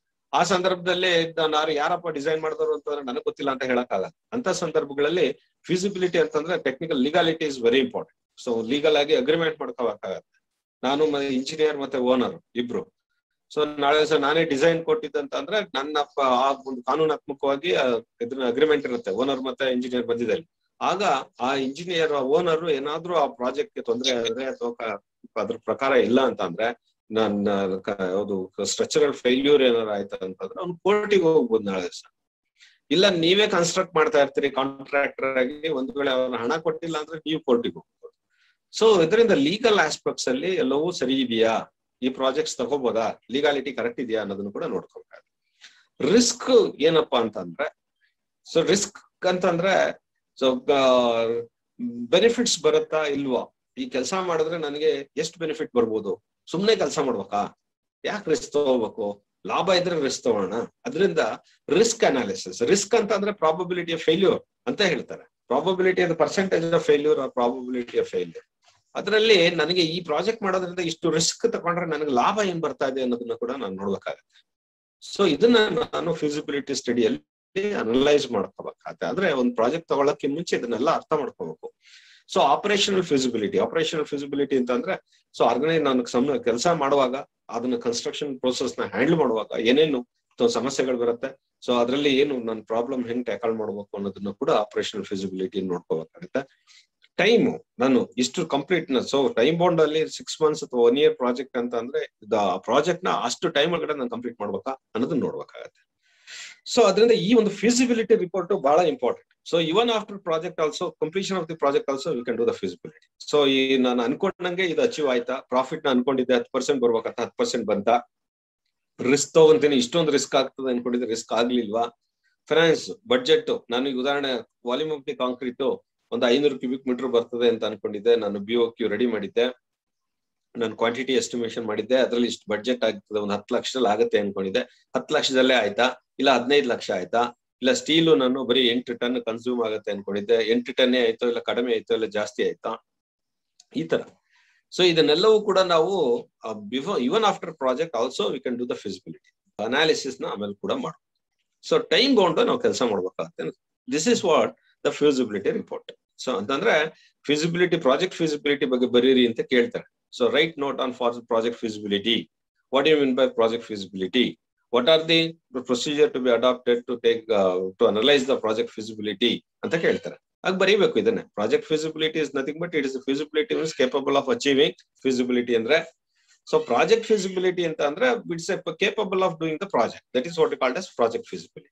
ಆ ಸಂದರ್ಭದಲ್ಲಿ ನಾನು ಯಾರಪ್ಪ ಡಿಸೈನ್ ಮಾಡಿದವರು ಅಂತಂದ್ರೆ ನನಗೆ ಗೊತ್ತಿಲ್ಲ ಅಂತ ಹೇಳಕ್ ಆಗಲ್ಲ ಅಂತ ಸಂದರ್ಭಗಳಲ್ಲಿ ಫಿಸಿಬಿಲಿಟಿ ಅಂತಂದ್ರೆ technical legality is very important so legal ಆಗಿ ಅಗ್ರಿಮೆಂಟ್ ಮಾಡ್ಕೋಬೇಕಾಗತ್ತೆ ನಾನು ಇಂಜಿನಿಯರ್ ಮತ್ತೆ ಓನರ್ ಇಬ್ರು ಸೊ ನಾಳೆ ದಿವಸ ನಾನೇ ಡಿಸೈನ್ ಕೊಟ್ಟಿದ್ದಂತ ಅಂದ್ರೆ ನನ್ನ ಪ- ಆ ಒಂದು ಕಾನೂನಾತ್ಮಕವಾಗಿ ಆ ಇದ್ರ ಅಗ್ರಿಮೆಂಟ್ ಇರುತ್ತೆ ಓನರ್ ಮತ್ತೆ ಇಂಜಿನಿಯರ್ ಬಂದಿದ್ದಲ್ಲಿ ಆಗ ಆ ಇಂಜಿನಿಯರ್ ಓನರ್ ಏನಾದ್ರೂ ಆ ಪ್ರಾಜೆಕ್ಟ್ ಗೆ ತೊಂದರೆ ಆದ್ರೆ ಅಥವಾ ಕ- ಅದ್ರ ಪ್ರಕಾರ ಇಲ್ಲ ಅಂತ ಅಂದ್ರೆ ನನ್ನ ಕ- ಯಾವ್ದು ಸ್ಟ್ರಕ್ಚರಲ್ ಫೇಲ್ಯೂರ್ ಏನಾರ ಆಯ್ತು ಅಂತಂದ್ರೆ ಅವ್ನು ಕೋರ್ಟಿಗೆ ಹೋಗ್ಬೋದು ನಾಳೆ ದಿವಸ ಇಲ್ಲ ನೀವೇ ಕನ್ಸ್ಟ್ರಕ್ಟ್ ಮಾಡ್ತಾ ಇರ್ತೀರಿ ಕಾಂಟ್ರಾಕ್ಟರ್ ಆಗಿ ಒಂದ್ ವೇಳೆ ಅವ್ರ ಹಣ ಕೊಟ್ಟಿಲ್ಲ ಅಂದ್ರೆ ನೀವು ಕೋರ್ಟಿಗೆ ಹೋಗ್ಬೋದು ಸೊ ಇದರಿಂದ ಲೀಗಲ್ ಆಸ್ಪೆಕ್ಟ್ಸ್ ಅಲ್ಲಿ ಎಲ್ಲವೂ ಸರಿ ಇದೆಯಾ ಈ ಪ್ರಾಜೆಕ್ಟ್ಸ್ ತಗೋಬೋದಾ ಲೀಗಾಲಿಟಿ ಕರೆಕ್ಟ್ ಇದೆಯಾ ಅನ್ನೋದನ್ನು ಕೂಡ ನೋಡ್ಕೋಬೇಕು ರಿಸ್ಕ್ ಏನಪ್ಪಾ ಅಂತಂದ್ರೆ ಸೊ ರಿಸ್ಕ್ ಅಂತಂದ್ರೆ ಸೊ ಬೆನಿಫಿಟ್ಸ್ ಬರುತ್ತಾ ಇಲ್ವಾ ಈ ಕೆಲಸ ಮಾಡಿದ್ರೆ ನನಗೆ ಎಷ್ಟು ಬೆನಿಫಿಟ್ ಬರ್ಬೋದು ಸುಮ್ನೆ ಕೆಲಸ ಮಾಡ್ಬೇಕಾ ಯಾಕೆ ರಿಸ್ಕ್ ತಗೋಬೇಕು ಲಾಭ ಇದ್ರೆ ರಿಸ್ಕ್ ತಗೋಣ ಅದರಿಂದ ರಿಸ್ಕ್ ಅನಾಲಿಸಿಸ್ ರಿಸ್ಕ್ ಅಂತ ಅಂದ್ರೆ ಪ್ರಾಬಬಿಲಿಟಿ ಆಫ್ ಫೇಲ್ಯೂರ್ ಅಂತ ಹೇಳ್ತಾರೆ probability of percentage of failure or probability of failure ಅದರಲ್ಲಿ ನನಗೆ ಈ ಪ್ರಾಜೆಕ್ಟ್ ಮಾಡೋದ್ರಿಂದ ಇಷ್ಟು ರಿಸ್ಕ್ ತಗೊಂಡ್ರೆ ನನಗೆ ಲಾಭ ಏನ್ ಬರ್ತಾ ಇದೆ ಅನ್ನೋದನ್ನ ಕೂಡ ನಾನು ನೋಡ್ಬೇಕಾಗತ್ತೆ ಸೊ ಇದನ್ನ ನಾನು ಫಿಸಿಬಿಲಿಟಿ ಸ್ಟಡಿಯಲ್ಲಿ ಅನಲೈಸ್ ಮಾಡ್ಕೋಬೇಕಾಗತ್ತೆ ಆದ್ರೆ ಒಂದು ಪ್ರಾಜೆಕ್ಟ್ ತಗೊಳಕ್ಕೆ ಮುಂಚೆ ಇದನ್ನೆಲ್ಲ ಅರ್ಥ ಮಾಡ್ಕೋಬೇಕು so operational feasibility operational feasibility ಅಂತ ಅಂದ್ರೆ ಸೊ ಆರ್ಗನೈಸ್ ನಾನು ಸಮ್ ಕೆಲಸ ಮಾಡುವಾಗ ಅದನ್ನ ಕನ್ಸ್ಟ್ರಕ್ಷನ್ ಪ್ರೋಸೆಸ್ ನ ಹ್ಯಾಂಡಲ್ ಮಾಡುವಾಗ ಏನೇನು ತ- ಸಮಸ್ಯೆಗಳು ಬರುತ್ತೆ ಸೊ ಅದರಲ್ಲಿ ಏನು ನನ್ನ ಪ್ರಾಬ್ಲಮ್ ಹೆಂಗ್ ಟ್ಯಾಕಲ್ ಮಾಡ್ಬೇಕು ಅನ್ನೋದನ್ನ ಕೂಡ ಆಪರೇಷನಲ್ ಫಿಸಿಬಿಲಿಟಿ ನೋಡ್ಕೋಬೇಕಾಗುತ್ತೆ ಟೈಮು ನಾನು ಇಷ್ಟು ಕಂಪ್ಲೀಟ್ ಸೊ ಟೈಮ್ ಬೌಂಡ್ ಅಲ್ಲಿ ಸಿಕ್ಸ್ ಮಂತ್ಸ್ ಅಥವಾ ಒನ್ ಇಯರ್ ಪ್ರಾಜೆಕ್ಟ್ ಅಂತ ಅಂದ್ರೆ ಪ್ರಾಜೆಕ್ಟ್ ನ ಅಷ್ಟು ಟೈಮ್ ಒಳಗಡೆ ನಾನು ಕಂಪ್ಲೀಟ್ ಮಾಡ್ಬೇಕಾ ಅನ್ನೋದನ್ನ ನೋಡ್ಬೇಕಾಗತ್ತೆ ಸೊ ಅದರಿಂದ ಈ ಒಂದು ಫಿಸಿಬಿಲಿಟಿ ರಿಪೋರ್ಟ್ ಬಹಳ important so even after project also completion of the project also you can do the feasibility so ಈ ನಾನು ಅನ್ಕೊಂಡಂಗೆ ಇದು ಅಚೀವ್ ಆಯ್ತಾ ಪ್ರಾಫಿಟ್ ನ ಅನ್ಕೊಂಡಿದ್ದೆ ಹತ್ತು ಪರ್ಸೆಂಟ್ ಬರ್ಬೇಕಂತ ಹತ್ತು ಪರ್ಸೆಂಟ್ ಬಂತ ರಿಸ್ಕ್ ತಗೊಂತೀನಿ ಇಷ್ಟೊಂದು ರಿಸ್ಕ್ ಆಗ್ತದೆ ಅನ್ಕೊಂಡಿದ್ರೆ ರಿಸ್ಕ್ ಆಗ್ಲಿಲ್ವಾ ಫೈನಾನ್ಸ್ ಬಡ್ಜೆಟ್ ನಾನು ಈಗ ಉದಾಹರಣೆ ವಾಲ್ಯೂಮ್ ಆಫ್ ದಿ ಕಾಂಕ್ರೀಟ್ ಒಂದು ಐನೂರು ಕ್ಯೂಬಿಕ್ ಮೀಟರ್ ಬರ್ತದೆ ಅಂತ ಅನ್ಕೊಂಡಿದ್ದೆ ನಾನು ಬಿ ಒ ಕ್ಯೂ ರೆಡಿ ಮಾಡಿದ್ದೆ ನಾನು ಕ್ವಾಂಟಿಟಿ ಎಸ್ಟಿಮೇಷನ್ ಮಾಡಿದ್ದೆ ಅದ್ರಲ್ಲಿ ಇಷ್ಟು ಬಡ್ಜೆಟ್ ಆಗ್ತದೆ ಒಂದು ಹತ್ತು ಲಕ್ಷದಲ್ಲಿ ಆಗತ್ತೆ ಅನ್ಕೊಂಡಿದ್ದೆ ಹತ್ತು ಲಕ್ಷದಲ್ಲೇ ಆಯ್ತಾ ಇಲ್ಲ ಹದಿನೈದು ಲಕ್ಷ ಆಯ್ತಾ ಇಲ್ಲ ಸ್ಟೀಲು ನಾನು ಬರೀ ಎಂಟು ಟನ್ ಕನ್ಸ್ಯೂಮ್ ಆಗುತ್ತೆ ಅನ್ಕೊಂಡಿದ್ದೆ ಎಂಟು ಟನ್ನೇ ಆಯ್ತೋ ಇಲ್ಲ ಕಡಿಮೆ ಆಯ್ತೋ ಇಲ್ಲ ಜಾಸ್ತಿ ಆಯ್ತಾ ಈ ತರ ಸೊ ಇದನ್ನೆಲ್ಲವೂ ಕೂಡ ನಾವು before even after project also we can do the feasibility analysis ನ ಆಮೇಲೆ ಕೂಡ ಮಾಡ್ಬೋದು ಸೊ ಟೈಮ್ ಬೌಂಡ್ ನಾವು ಕೆಲಸ ಮಾಡ್ಬೇಕಾಗತ್ತೆ this is what the feasibility report so ಅಂತಂದ್ರೆ ಫಿಸಿಬಿಲಿಟಿ ಪ್ರಾಜೆಕ್ಟ್ ಫಿಸಿಬಿಲಿಟಿ ಬಗ್ಗೆ ಬರೀರಿ ಅಂತ ಕೇಳ್ತಾರೆ so write note on for project feasibility what you mean by project feasibility what are the procedure to be adapted to take to analyse the project feasibility ಅಂತ ಕೇಳ್ತಾರೆ ಆಗ ಬರೀಬೇಕು ಇದನ್ನೇ project feasibility is nothing but it is feasibility means capable of achieving feasibility ಅಂದ್ರೆ so project feasibility ಅಂತ ಅಂದ್ರೆ it's capable of doing the project that is what called as project feasibility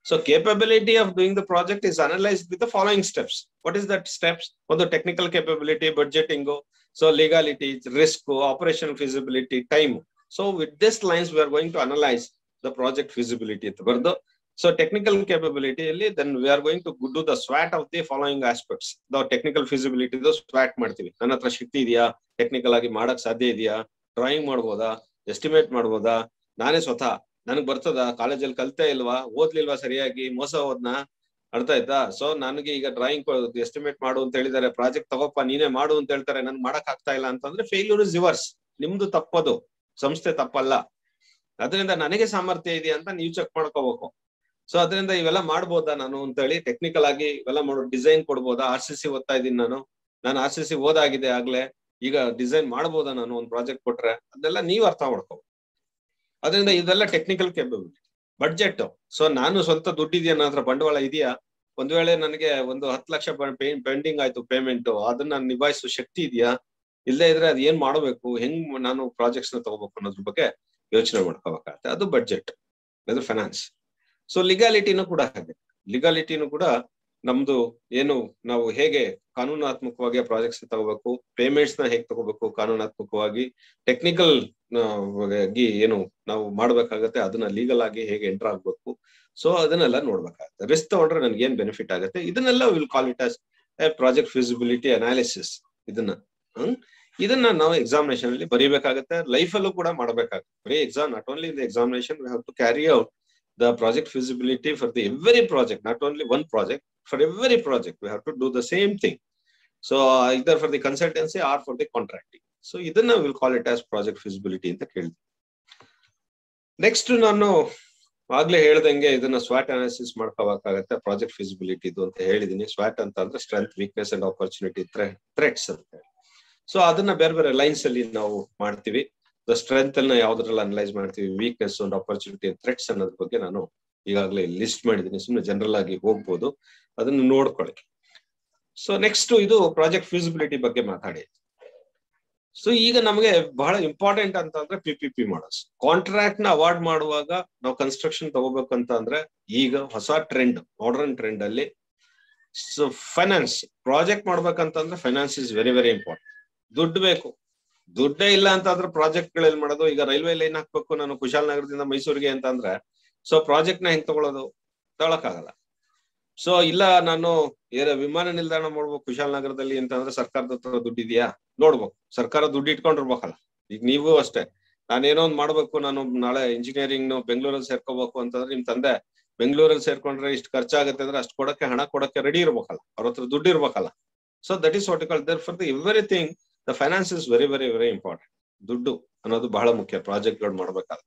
so capability of doing the project is analyse with the following steps what is that steps ಒಂದು technical capability budgeting so legality risk operation feasibility time so with this lines we are going to analyse the project feasibility ಅಂತ ಬರೆದು so technical ಕೇಪಬಿಲಿಟಿಯಲ್ಲಿ then we are going to do the ಸ್ವಾಟ್ of the following aspects the technical feasibility ಸ್ವಾಟ್ ಮಾಡ್ತೀವಿ ನನ್ನ ಹತ್ರ ಶಕ್ತಿ ಇದೆಯಾ technical ಆಗಿ ಮಾಡಕ್ ಸಾಧ್ಯ ಇದೆಯಾ ಡ್ರಾಯಿಂಗ್ ಮಾಡ್ಬೋದಾ ಎಸ್ಟಿಮೇಟ್ ಮಾಡ್ಬೋದಾ ನಾನೇ ಸ್ವತಃ ನನಗ್ ಬರ್ತದ ಕಾಲೇಜಲ್ಲಿ ಕಲ್ತೇ ಇಲ್ವಾ ಓದ್ಲಿಲ್ವಾ ಸರಿಯಾಗಿ ಮೋಸ ಹೋದ್ನಾ ಅರ್ಥ ಆಯ್ತಾ ಸೊ ನನಗೆ ಈಗ ಡ್ರಾಯಿಂಗ್ ಎಸ್ಟಿಮೇಟ್ ಮಾಡು ಅಂತ ಹೇಳಿದಾರೆ ಪ್ರಾಜೆಕ್ಟ್ ತಗೋಪ್ಪ ನೀನೇ ಮಾಡು ಅಂತ ಹೇಳ್ತಾರೆ ನನ್ ಮಾಡಕ್ ಆಗ್ತಾ ಇಲ್ಲ ಅಂತಂದ್ರೆ ಫೇಲ್ಯೂರ್ ಇಸ್ ಯುವರ್ಸ್ ನಿಮ್ದು ತಪ್ಪದು ಸಂಸ್ಥೆ ತಪ್ಪಲ್ಲ ಅದರಿಂದ ನನಗೆ ಸಾಮರ್ಥ್ಯ ಇದೆಯಾ ಅಂತ ನೀವು ಚೆಕ್ ಮಾಡ್ಕೋಬೇಕು ಸೊ ಅದರಿಂದ ಇವೆಲ್ಲ ಮಾಡ್ಬೋದಾ ನಾನು ಅಂತ ಹೇಳಿ ಟೆಕ್ನಿಕಲ್ ಆಗಿ ಇವೆಲ್ಲ ಮಾಡೋ ಡಿಸೈನ್ ಕೊಡ್ಬೋದಾ ಆರ್ ಸಿ ಸಿ ಓದ್ತಾ ಇದ್ದೀನಿ ನಾನು ನಾನು ಆರ್ ಸಿ ಸಿ ಓದಾಗಿದೆ ಆಗ್ಲೇ ಈಗ ಡಿಸೈನ್ ಮಾಡ್ಬೋದಾ ನಾನು ಒಂದು ಪ್ರಾಜೆಕ್ಟ್ ಕೊಟ್ರೆ ಅದೆಲ್ಲ ನೀವು ಅರ್ಥ ಮಾಡ್ಕೋ ಅದರಿಂದ ಇದೆಲ್ಲ ಟೆಕ್ನಿಕಲ್ ಕೇಪಬಿಲಿಟಿ ಬಡ್ಜೆಟ್ ಸೊ ನಾನು ಸ್ವಂತ ದುಡ್ಡಿದೆಯಾ ನನ್ನ ಹತ್ರ ಬಂಡವಾಳ ಇದೆಯಾ ಒಂದ್ ವೇಳೆ ನನಗೆ ಒಂದು ಹತ್ತು ಲಕ್ಷ ಪೆಂಡಿಂಗ್ ಆಯ್ತು ಪೇಮೆಂಟ್ ಅದನ್ನ ನಿಭಾಯಿಸುವ ಶಕ್ತಿ ಇದೆಯಾ ಇಲ್ಲದೆ ಇದ್ರೆ ಅದ್ ಏನ್ ಮಾಡಬೇಕು ಹೆಂಗ್ ನಾನು ಪ್ರಾಜೆಕ್ಟ್ಸ್ ನ ತಗೋಬೇಕು ಅನ್ನೋದ್ರ ಬಗ್ಗೆ ಯೋಚನೆ ಮಾಡ್ಕೋಬೇಕಾಗತ್ತೆ ಅದು ಬಡ್ಜೆಟ್ ಅದು ಫೈನಾನ್ಸ್ ಸೊ ಲಿಗಾಲಿಟಿನೂ ಕೂಡ ಹಾಗೆ ಲಿಗಾಲಿಟಿನೂ ಕೂಡ ನಮ್ದು ಏನು ನಾವು ಹೇಗೆ ಕಾನೂನಾತ್ಮಕವಾಗಿ ಪ್ರಾಜೆಕ್ಟ್ಸ್ ತಗೋಬೇಕು ಪೇಮೆಂಟ್ಸ್ ನ ಹೇಗೆ ತಗೋಬೇಕು ಕಾನೂನಾತ್ಮಕವಾಗಿ ಟೆಕ್ನಿಕಲ್ ಆಗಿ ಏನು ನಾವು ಮಾಡ್ಬೇಕಾಗತ್ತೆ ಅದನ್ನ ಲೀಗಲ್ ಆಗಿ ಹೇಗೆ ಎಂಟರ್ ಆಗ್ಬೇಕು ಸೊ ಅದನ್ನೆಲ್ಲ ನೋಡ್ಬೇಕಾಗತ್ತೆ ರಿಸ್ಕ್ ತಗೊಂಡ್ರೆ ನನ್ಗೆ ಏನ್ ಬೆನಿಫಿಟ್ ಆಗುತ್ತೆ ಇದನ್ನೆಲ್ಲ will call it as project feasibility analysis ಇದನ್ನ ಹ್ಮ್ ಇದನ್ನ ನಾವು ಎಕ್ಸಾಮಿನೇಷನ್ ಅಲ್ಲಿ ಬರೀಬೇಕಾಗತ್ತೆ ಲೈಫ್ ಅಲ್ಲೂ ಕೂಡ ಮಾಡಬೇಕಾಗುತ್ತೆ ಬರೀ exam not only in examination we have to carry out the project feasibility for the every project, not only one project, for every project, we have to do the same thing. So uh, either for the consultancy or for the contracting. So ಇದನ್ನ will call it as project feasibility ಅಂತ ಕೇಳಿದ್ವಿ next ನಾನು ಆಗ್ಲೇ ಹೇಳ್ದಂಗೆ ಇದನ್ನ ಸ್ವಾಟ್ analysis ಮಾಡ್ಕೋಬೇಕಾಗತ್ತೆ project feasibility ಇದು ಅಂತ ಹೇಳಿದೀನಿ ಸ್ವಾಟ್ ಅಂತ ಅಂದ್ರೆ strength weakness and opportunity threats ಅಂತ ಹೇಳಿ ಸೊ ಅದನ್ನ ಬೇರೆ ಬೇರೆ ಲೈನ್ಸ್ ಅಲ್ಲಿ ನಾವು ಮಾಡ್ತೀವಿ ಸ್ಟ್ರೆಂತ್ ಅನ್ನ ಯಾವ್ದ್ರಲ್ಲಿ ಅನಲೈಸ್ ಮಾಡ್ತೀವಿ ವೀಕ್ನೆಸ್ ಒಂದು ಆಪರ್ಚುನಿಟಿ ಥ್ರೆಟ್ಸ್ ಅನ್ನೋದ್ರ ಬಗ್ಗೆ ನಾನು ಈಗಾಗಲೇ ಲಿಸ್ಟ್ ಮಾಡಿದ್ದೀನಿ ಸುಮ್ಮನೆ ಜನರಲ್ ಆಗಿ ಹೋಗ್ಬೋದು ಅದನ್ನು ನೋಡ್ಕೊಳ್ಳಿ ಸೊ ನೆಕ್ಸ್ಟ್ ಇದು ಪ್ರಾಜೆಕ್ಟ್ ಫಿಸಿಬಿಲಿಟಿ ಬಗ್ಗೆ ಮಾತಾಡಿ ಸೊ ಈಗ ನಮಗೆ ಬಹಳ ಇಂಪಾರ್ಟೆಂಟ್ ಅಂತ ಅಂದ್ರೆ ಪಿ ಪಿ ಪಿ ಮಾಡೋಸ್ ಕಾಂಟ್ರಾಕ್ಟ್ ನ ಅವಾರ್ಡ್ ಮಾಡುವಾಗ ನಾವು ಕನ್ಸ್ಟ್ರಕ್ಷನ್ ತಗೋಬೇಕು ಅಂತ ಅಂದ್ರೆ ಈಗ ಹೊಸ ಟ್ರೆಂಡ್ ಮಾಡರ್ನ್ ಟ್ರೆಂಡ್ ಅಲ್ಲಿ ಸೊ ಫೈನಾನ್ಸ್ ಪ್ರಾಜೆಕ್ಟ್ ಮಾಡ್ಬೇಕಂತಂದ್ರೆ finance is very very important ದುಡ್ಡು ಬೇಕು ದುಡ್ಡೇ ಇಲ್ಲ ಅಂತ ಅಂದ್ರೆ ಪ್ರಾಜೆಕ್ಟ್ ಗಳಲ್ಲಿ ಮಾಡೋದು ಈಗ ರೈಲ್ವೆ ಲೈನ್ ಹಾಕ್ಬೇಕು ನಾನು ಕುಶಾಲನಗರದಿಂದ ಮೈಸೂರಿಗೆ ಅಂತ ಅಂದ್ರೆ ಸೊ ಪ್ರಾಜೆಕ್ಟ್ ನ ಹೆಂಗ್ ತಗೊಳ್ಳೋದು ತಗೊಳಕ್ಕಾಗಲ್ಲ ಸೊ ಇಲ್ಲ ನಾನು ಏನ ವಿಮಾನ ನಿಲ್ದಾಣ ಮಾಡ್ಬೇಕು ಕುಶಾಲನಗರದಲ್ಲಿ ಅಂತಂದ್ರೆ ಸರ್ಕಾರದ ಹತ್ರ ದುಡ್ಡು ಇದೆಯಾ ನೋಡ್ಬೇಕು ಸರ್ಕಾರ ದುಡ್ಡು ಇಟ್ಕೊಂಡಿರ್ಬೇಕಲ್ಲ ಈಗ ನೀವು ಅಷ್ಟೇ ನಾನೇನೋ ಒಂದ್ ಮಾಡ್ಬೇಕು ನಾನು ನಾಳೆ ಇಂಜಿನಿಯರಿಂಗ್ ಬೆಂಗಳೂರಲ್ಲಿ ಸೇರ್ಕೋಬೇಕು ಅಂತಂದ್ರೆ ನಿಮ್ ತಂದೆ ಬೆಂಗಳೂರಲ್ಲಿ ಸೇರ್ಕೊಂಡ್ರೆ ಇಷ್ಟು ಖರ್ಚಾಗುತ್ತೆ ಅಂದ್ರೆ ಅಷ್ಟು ಕೊಡಕ್ಕೆ ಹಣ ಕೊಡಕ್ಕೆ ರೆಡಿ ಇರ್ಬೇಕಲ್ಲ ಅವ್ರ ಹತ್ರ ದುಡ್ಡು ಇರ್ಬೇಕಲ್ಲ so that is what call therefore the everything the finance is very very very important ದುಡ್ಡು ಅನ್ನೋದು ಬಹಳ ಮುಖ್ಯ ಪ್ರಾಜೆಕ್ಟ್ ಗಳು ಮಾಡ್ಬೇಕಾದ್ರೆ